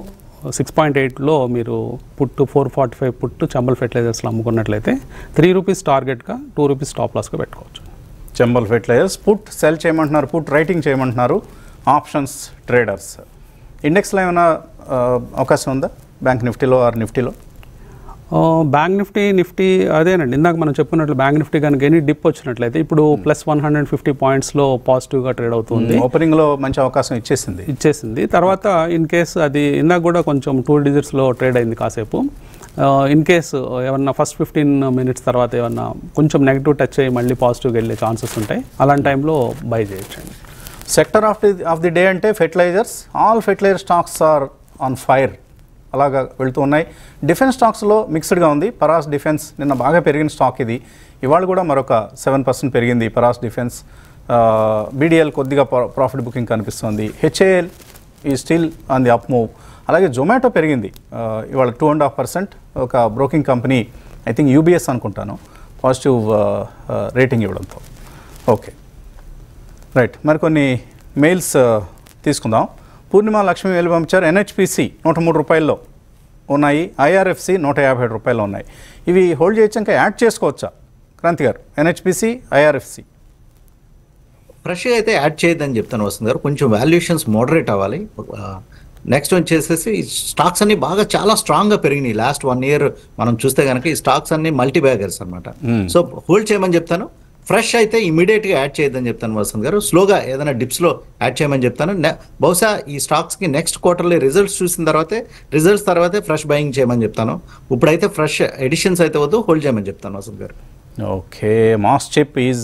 six point ఎయిట్లో మీరు put four forty five put Chambal ఫెర్టిలైజర్స్లో అమ్ముకున్నట్లయితే త్రీ రూపీస్ టార్గెట్గా టూ రూపీస్ స్టాప్ లాస్గా పెట్టుకోవచ్చు చెంబల్ ఫెర్టిలైజర్స్ పుట్ సెల్ చేయమంటున్నారు పుట్ రైటింగ్ చేయమంటున్నారు ఆప్షన్స్ ట్రేడర్స్ ఇండెక్స్లో ఏమైనా ఆ, అవకాశం ఉందా బ్యాంక్ నిఫ్టీలో ఆర్ నిఫ్టీలో బ్యాంక్ నిఫ్టీ నిఫ్టీ అదేనండి ఇందాక మనం చెప్పుకున్నట్లు బ్యాంక్ నిఫ్టీ కనుక ఎనీ డిప్ వచ్చినట్లయితే ఇప్పుడు ప్లస్ వన్ హండ్రెడ్ ఫిఫ్టీ పాయింట్స్లో పాజిటివ్గా ట్రేడ్ అవుతుంది ఓపెనింగ్లో మంచి అవకాశం ఇచ్చేసింది ఇచ్చేసింది తర్వాత ఇన్ కేస్ అది ఇందాక కూడా కొంచెం టూ డిజిట్స్లో ట్రేడ్ అయింది కాసేపు ఇన్ కేస్ ఏమన్నా ఫస్ట్ ఫిఫ్టీన్ మినిట్స్ తర్వాత ఏమన్నా కొంచెం నెగిటివ్ టచ్ అయ్యి మళ్ళీ పాజిటివ్గా వెళ్ళే ఛాన్సెస్ ఉంటాయి అలాంటి టైంలో బై చేయొచ్చండి sector of the of the day అంటే fertilizers all fertilizer stocks are on fire అలాగా వెళ్తూ ఉన్నాయి డిఫెన్స్ స్టాక్స్లో మిక్స్డ్గా ఉంది పరాస్ డిఫెన్స్ నిన్న బాగా పెరిగిన స్టాక్ ఇది ఇవాళ కూడా మరొక సెవెన్ పర్సెంట్ పెరిగింది పరాస్ డిఫెన్స్ బీడిఎల్ కొద్దిగా ప్రాఫిట్ బుకింగ్ కనిపిస్తుంది హెచ్ఏఎల్ ఈ still on the up move అలాగే జొమాటో పెరిగింది ఆ, ఇవాళ టూ అండ్ హాఫ్ పర్సెంట్ ఒక broking company I think UBS అనుకుంటాను పాజిటివ్ రేటింగ్ ఇవ్వడంతో ఓకే రైట్ మరికొన్ని మెయిల్స్ ఆ, తీసుకుందాం పూర్ణిమ లక్ష్మి వేలు పంపించారు ఎన్హెచ్పిసి నూట మూడు రూపాయల్లో ఉన్నాయి ఐఆర్ఎఫ్సి నూట యాభై ఏడు రూపాయలు ఉన్నాయి ఇవి హోల్డ్ చేయొచ్చు ఇంకా యాడ్ చేసుకోవచ్చా క్రాంతి గారు ఎన్హెచ్పిసి ఐఆర్ఎఫ్సి ఫ్రెష్గా అయితే యాడ్ చేయొద్దని చెప్తాను వస్తుంది గారు కొంచెం వాల్యుయేషన్స్ మోడరేట్ అవ్వాలి నెక్స్ట్ వచ్చేసేసి ఈ స్టాక్స్ అన్ని బాగా చాలా స్ట్రాంగ్ గా పెరిగినాయి లాస్ట్ వన్ ఇయర్ మనం చూస్తే కనుక ఈ స్టాక్స్ అన్ని మల్టీ బ్యాగర్స్ అనమాట సో హోల్డ్ చేయమని చెప్తాను ఫ్రెష్ అయితే ఇమీడియట్ గా యాడ్ చేయొద్దని చెప్తాను వసంత్ గారు స్లోగా ఏదైనా డిప్స్ లో యాడ్ చేయమని చెప్తాను Ne- బహుశా ఈ స్టాక్స్ కి నెక్స్ట్ క్వార్టర్లీ రిజల్ట్స్ చూసిన తర్వాతే రిజల్ట్స్ తర్వాతే ఫ్రెష్ బయింగ్ చేయమని చెప్తాను ఇప్పుడైతే ఫ్రెష్ ఎడిషన్స్ అయితే వద్దు హోల్డ్ చేయమని చెప్తాను వసంత్ గారు okay MosChip is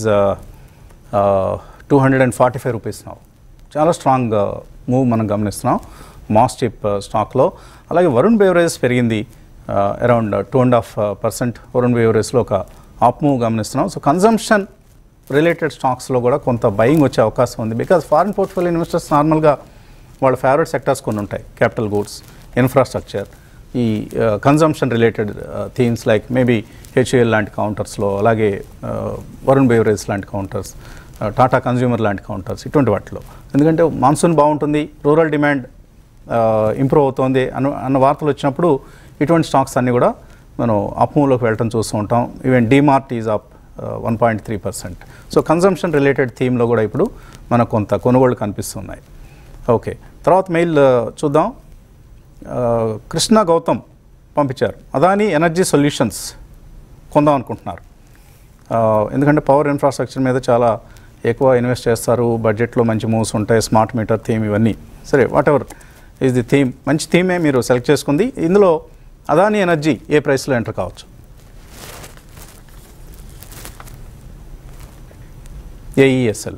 two hundred and forty five rupees నా చాలా స్ట్రాంగ్ మూవ్ మనం గమనిస్తున్నాం మాస్ చిప్ స్టాక్లో అలాగే వరుణ్ బేవరేజెస్ పెరిగింది around two and half percent Varun బేవరేజ్లో ఒక ఆప్ మూవ్ గమనిస్తున్నాం సో కన్జంప్షన్ రిలేటెడ్ స్టాక్స్లో కూడా కొంత బయింగ్ వచ్చే అవకాశం ఉంది బికాజ్ ఫారిన్ పోర్ట్ఫోలియో ఇన్వెస్టర్స్ నార్మల్గా వాళ్ళ ఫేవరెట్ సెక్టర్స్ కొన్ని ఉంటాయి క్యాపిటల్ గూడ్స్ ఇన్ఫ్రాస్ట్రక్చర్ ఈ consumption related themes like maybe HAL లాంటి కౌంటర్స్లో అలాగే uh, వరుణ్ బేవరేజ్ లాంటి కౌంటర్స్ టాటా కన్జ్యూమర్ లాంటి కౌంటర్స్ ఇటువంటి వాటిలో ఎందుకంటే మాన్సూన్ బాగుంటుంది రూరల్ డిమాండ్ ఇంప్రూవ్ అవుతోంది అన్న అన్న వార్తలు వచ్చినప్పుడు ఇటువంటి స్టాక్స్ అన్నీ కూడా మనం అప్మూవ్లోకి వెళ్ళటం చూస్తూ ఉంటాం even DMart is up one point three percent so consumption related థీమ్లో కూడా ఇప్పుడు మనకు కొంత కొనుగోళ్ళు కనిపిస్తున్నాయి ఓకే తర్వాత మెయిల్ uh, చూద్దాం ఆ, కృష్ణ గౌతమ్ పంపించారు అదాని ఎనర్జీ సొల్యూషన్స్ కొందాం అనుకుంటున్నారు ఆ, ఎందుకంటే పవర్ ఇన్ఫ్రాస్ట్రక్చర్ మీద చాలా ఎక్కువ ఇన్వెస్ట్ చేస్తారు బడ్జెట్లో మంచి మూవ్స్ ఉంటాయి స్మార్ట్ మీటర్ థీమ్ ఇవన్నీ సరే whatever is the theme మంచి థీమే మీరు సెలెక్ట్ చేసుకుంది ఇందులో అదాని ఎనర్జీ ఏ ప్రైస్లో ఎంటర్ కావచ్చు AESL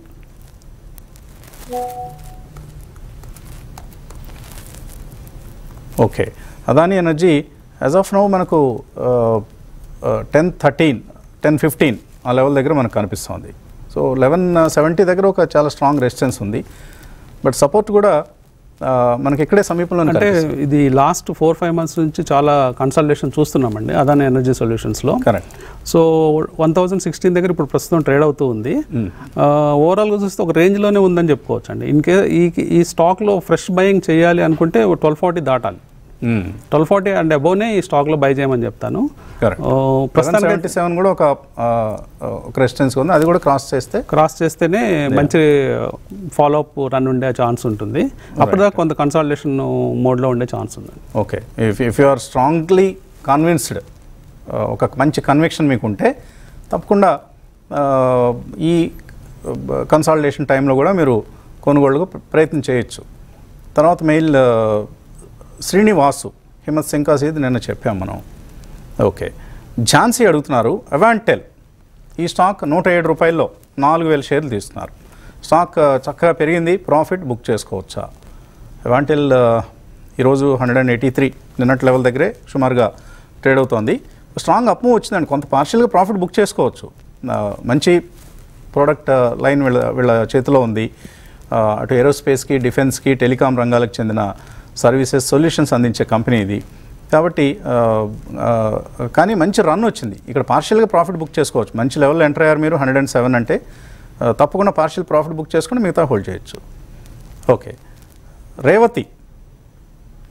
okay Adani energy as of now మనకు టెన్ థర్టీన్ టెన్ ఫిఫ్టీన్ ఆ లెవెల్ దగ్గర మనకు కనిపిస్తుంది సో లెవెన్ సెవెంటీ దగ్గర ఒక చాలా స్ట్రాంగ్ రెసిస్టెన్స్ ఉంది బట్ సపోర్ట్ కూడా ఆ, మనకి ఇక్కడే సమీపంలో అంటే ఇది లాస్ట్ ఫోర్ ఫైవ్ మంత్స్ నుంచి చాలా కన్సల్టేషన్ చూస్తున్నామండి అదాని ఎనర్జీ సొల్యూషన్స్లో correct so one thousand sixteen దగ్గర ఇప్పుడు ప్రస్తుతం ట్రేడ్ అవుతూ ఉంది ఓవరాల్గా చూస్తే ఒక రేంజ్లోనే ఉందని చెప్పుకోవచ్చు అండి ఇన్కే ఈ ఈ స్టాక్లో ఫ్రెష్ బయింగ్ చేయాలి అనుకుంటే ట్వెల్వ్ ఫార్టీ దాటాలి ట్వెల్వ్ ఫార్టీ అండ్ అబోవ్నే ఈ స్టాక్లో బై చేయమని చెప్తాను కరెక్ట్ ఆ, ప్రస్తుతానికి సెవెంటీ సెవెన్ కూడా ఒక ఆ, ఒక రెసిస్టెన్స్ ఉంది అది కూడా క్రాస్ చేస్తే క్రాస్ చేస్తేనే మంచి ఫాలో అప్ రన్ ఉండే ఛాన్స్ ఉంటుంది అప్పటిదాకా కొంత కన్సల్టేషన్ మోడ్లో ఉండే ఛాన్స్ ఉంది okay if if you are strongly convinced ఒక మంచి కన్విక్షన్ మీకు ఉంటే తప్పకుండా ఆ, ఈ కన్సాలిడేషన్ టైంలో కూడా మీరు కొనుగోలుకు ప్ర- ప్రయత్నం చేయొచ్చు తర్వాత మెయిల్ ఆ, శ్రీనివాసు హిమత్ సింకాస్ ఇది నిన్న చెప్పాం మనం ఓకే ఝాన్సీ అడుగుతున్నారు అవాంటెల్ ఈ స్టాక్ నూట ఏడు రూపాయల్లో నాలుగు వేల షేర్లు తీస్తున్నారు స్టాక్ ఆ, చక్కగా పెరిగింది ప్రాఫిట్ బుక్ చేసుకోవచ్చా అవాంటెల్ ఆ, ఈరోజు హండ్రెడ్ అండ్ ఎయిటీ త్రీ నిన్నటి లెవెల్ దగ్గరే సుమారుగా ట్రేడ్ అవుతోంది స్ట్రాంగ్ అప్ మూవ్ వచ్చిందండి కొంత పార్షియల్గా ప్రాఫిట్ బుక్ చేసుకోవచ్చు ఆ, మంచి ప్రోడక్ట్ లైన్ వీళ్ళ వీళ్ళ చేతిలో ఉంది ఆ, అటు ఏరోస్పేస్కి డిఫెన్స్కి టెలికాం రంగాలకు చెందిన సర్వీసెస్ సొల్యూషన్స్ అందించే కంపెనీ ఇది కాబట్టి ఆ, ఆ, కానీ మంచి రన్ వచ్చింది ఇక్కడ పార్షియల్గా ప్రాఫిట్ బుక్ చేసుకోవచ్చు మంచి లెవెల్లో ఎంటర్ అయ్యారు మీరు హండ్రెడ్ అండ్ సెవెన్ అంటే ఆ, తప్పకుండా పార్షియల్ ప్రాఫిట్ బుక్ చేసుకుని మిగతా హోల్డ్ చేయొచ్చు ఓకే రేవతి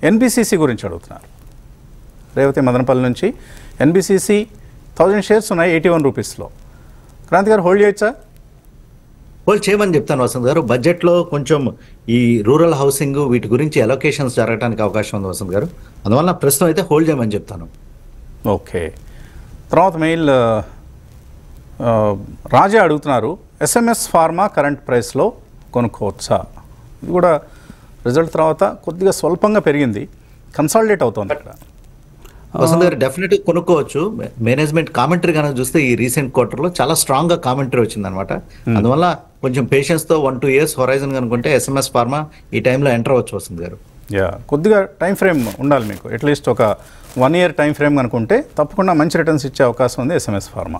ఎన్బిసిసి గురించి అడుగుతున్నారు రేవతి మదనపల్లి నుంచి ఎన్బిసిసి థౌజండ్ షేర్స్ ఉన్నాయి ఎయిటీ వన్ రూపీస్లో క్రాంతి గారు హోల్డ్ చేయొచ్చా వాళ్ళు చేయమని చెప్తాను వసంత్ గారు బడ్జెట్లో కొంచెం ఈ రూరల్ హౌసింగ్ వీటి గురించి అలొకేషన్స్ జరగడానికి అవకాశం ఉంది వసంత్ గారు అందువల్ల ప్రస్తుతం అయితే హోల్డ్ చేయమని చెప్తాను ఓకే తర్వాత మెయిల్ ఆ, ఆ, రాజా అడుగుతున్నారు ఎస్ఎంఎస్ ఫార్మా కరెంట్ ప్రైస్లో కొనుక్కోవచ్చా ఇది కూడా రిజల్ట్ తర్వాత కొద్దిగా స్వల్పంగా పెరిగింది కన్సాలిడేట్ అవుతోంది ఇక్కడ వసంత్ గారు డెఫినెట్ కొనుక్కోవచ్చు మేనేజ్మెంట్ కామెంటరీ కనుక చూస్తే ఈ రీసెంట్ క్వార్టర్లో చాలా స్ట్రాంగ్ గా కామెంటరీ వచ్చింది అనమాట అందువల్ల కొంచెం పేషెన్స్ తో వన్ టూ ఇయర్స్ హొరైజన్ కనుకుంటే ఎస్ఎంఎస్ ఫార్మా ఈ టైంలో ఎంటర్ అవ్వచ్చు వసంత్ గారు యా కొద్దిగా టైం ఫ్రేమ్ ఉండాలి మీకు అట్లీస్ట్ ఒక వన్ ఇయర్ టైం ఫ్రేమ్ అనుకుంటే తప్పకుండా మంచి రిటర్న్స్ ఇచ్చే అవకాశం ఉంది ఎస్ఎంఎస్ ఫార్మా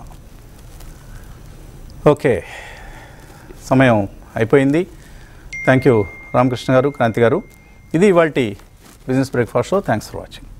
ఓకే సమయం అయిపోయింది థ్యాంక్ యూ రామకృష్ణ గారు క్రాంతి గారు ఇది ఇవాళ business breakfast show thanks for watching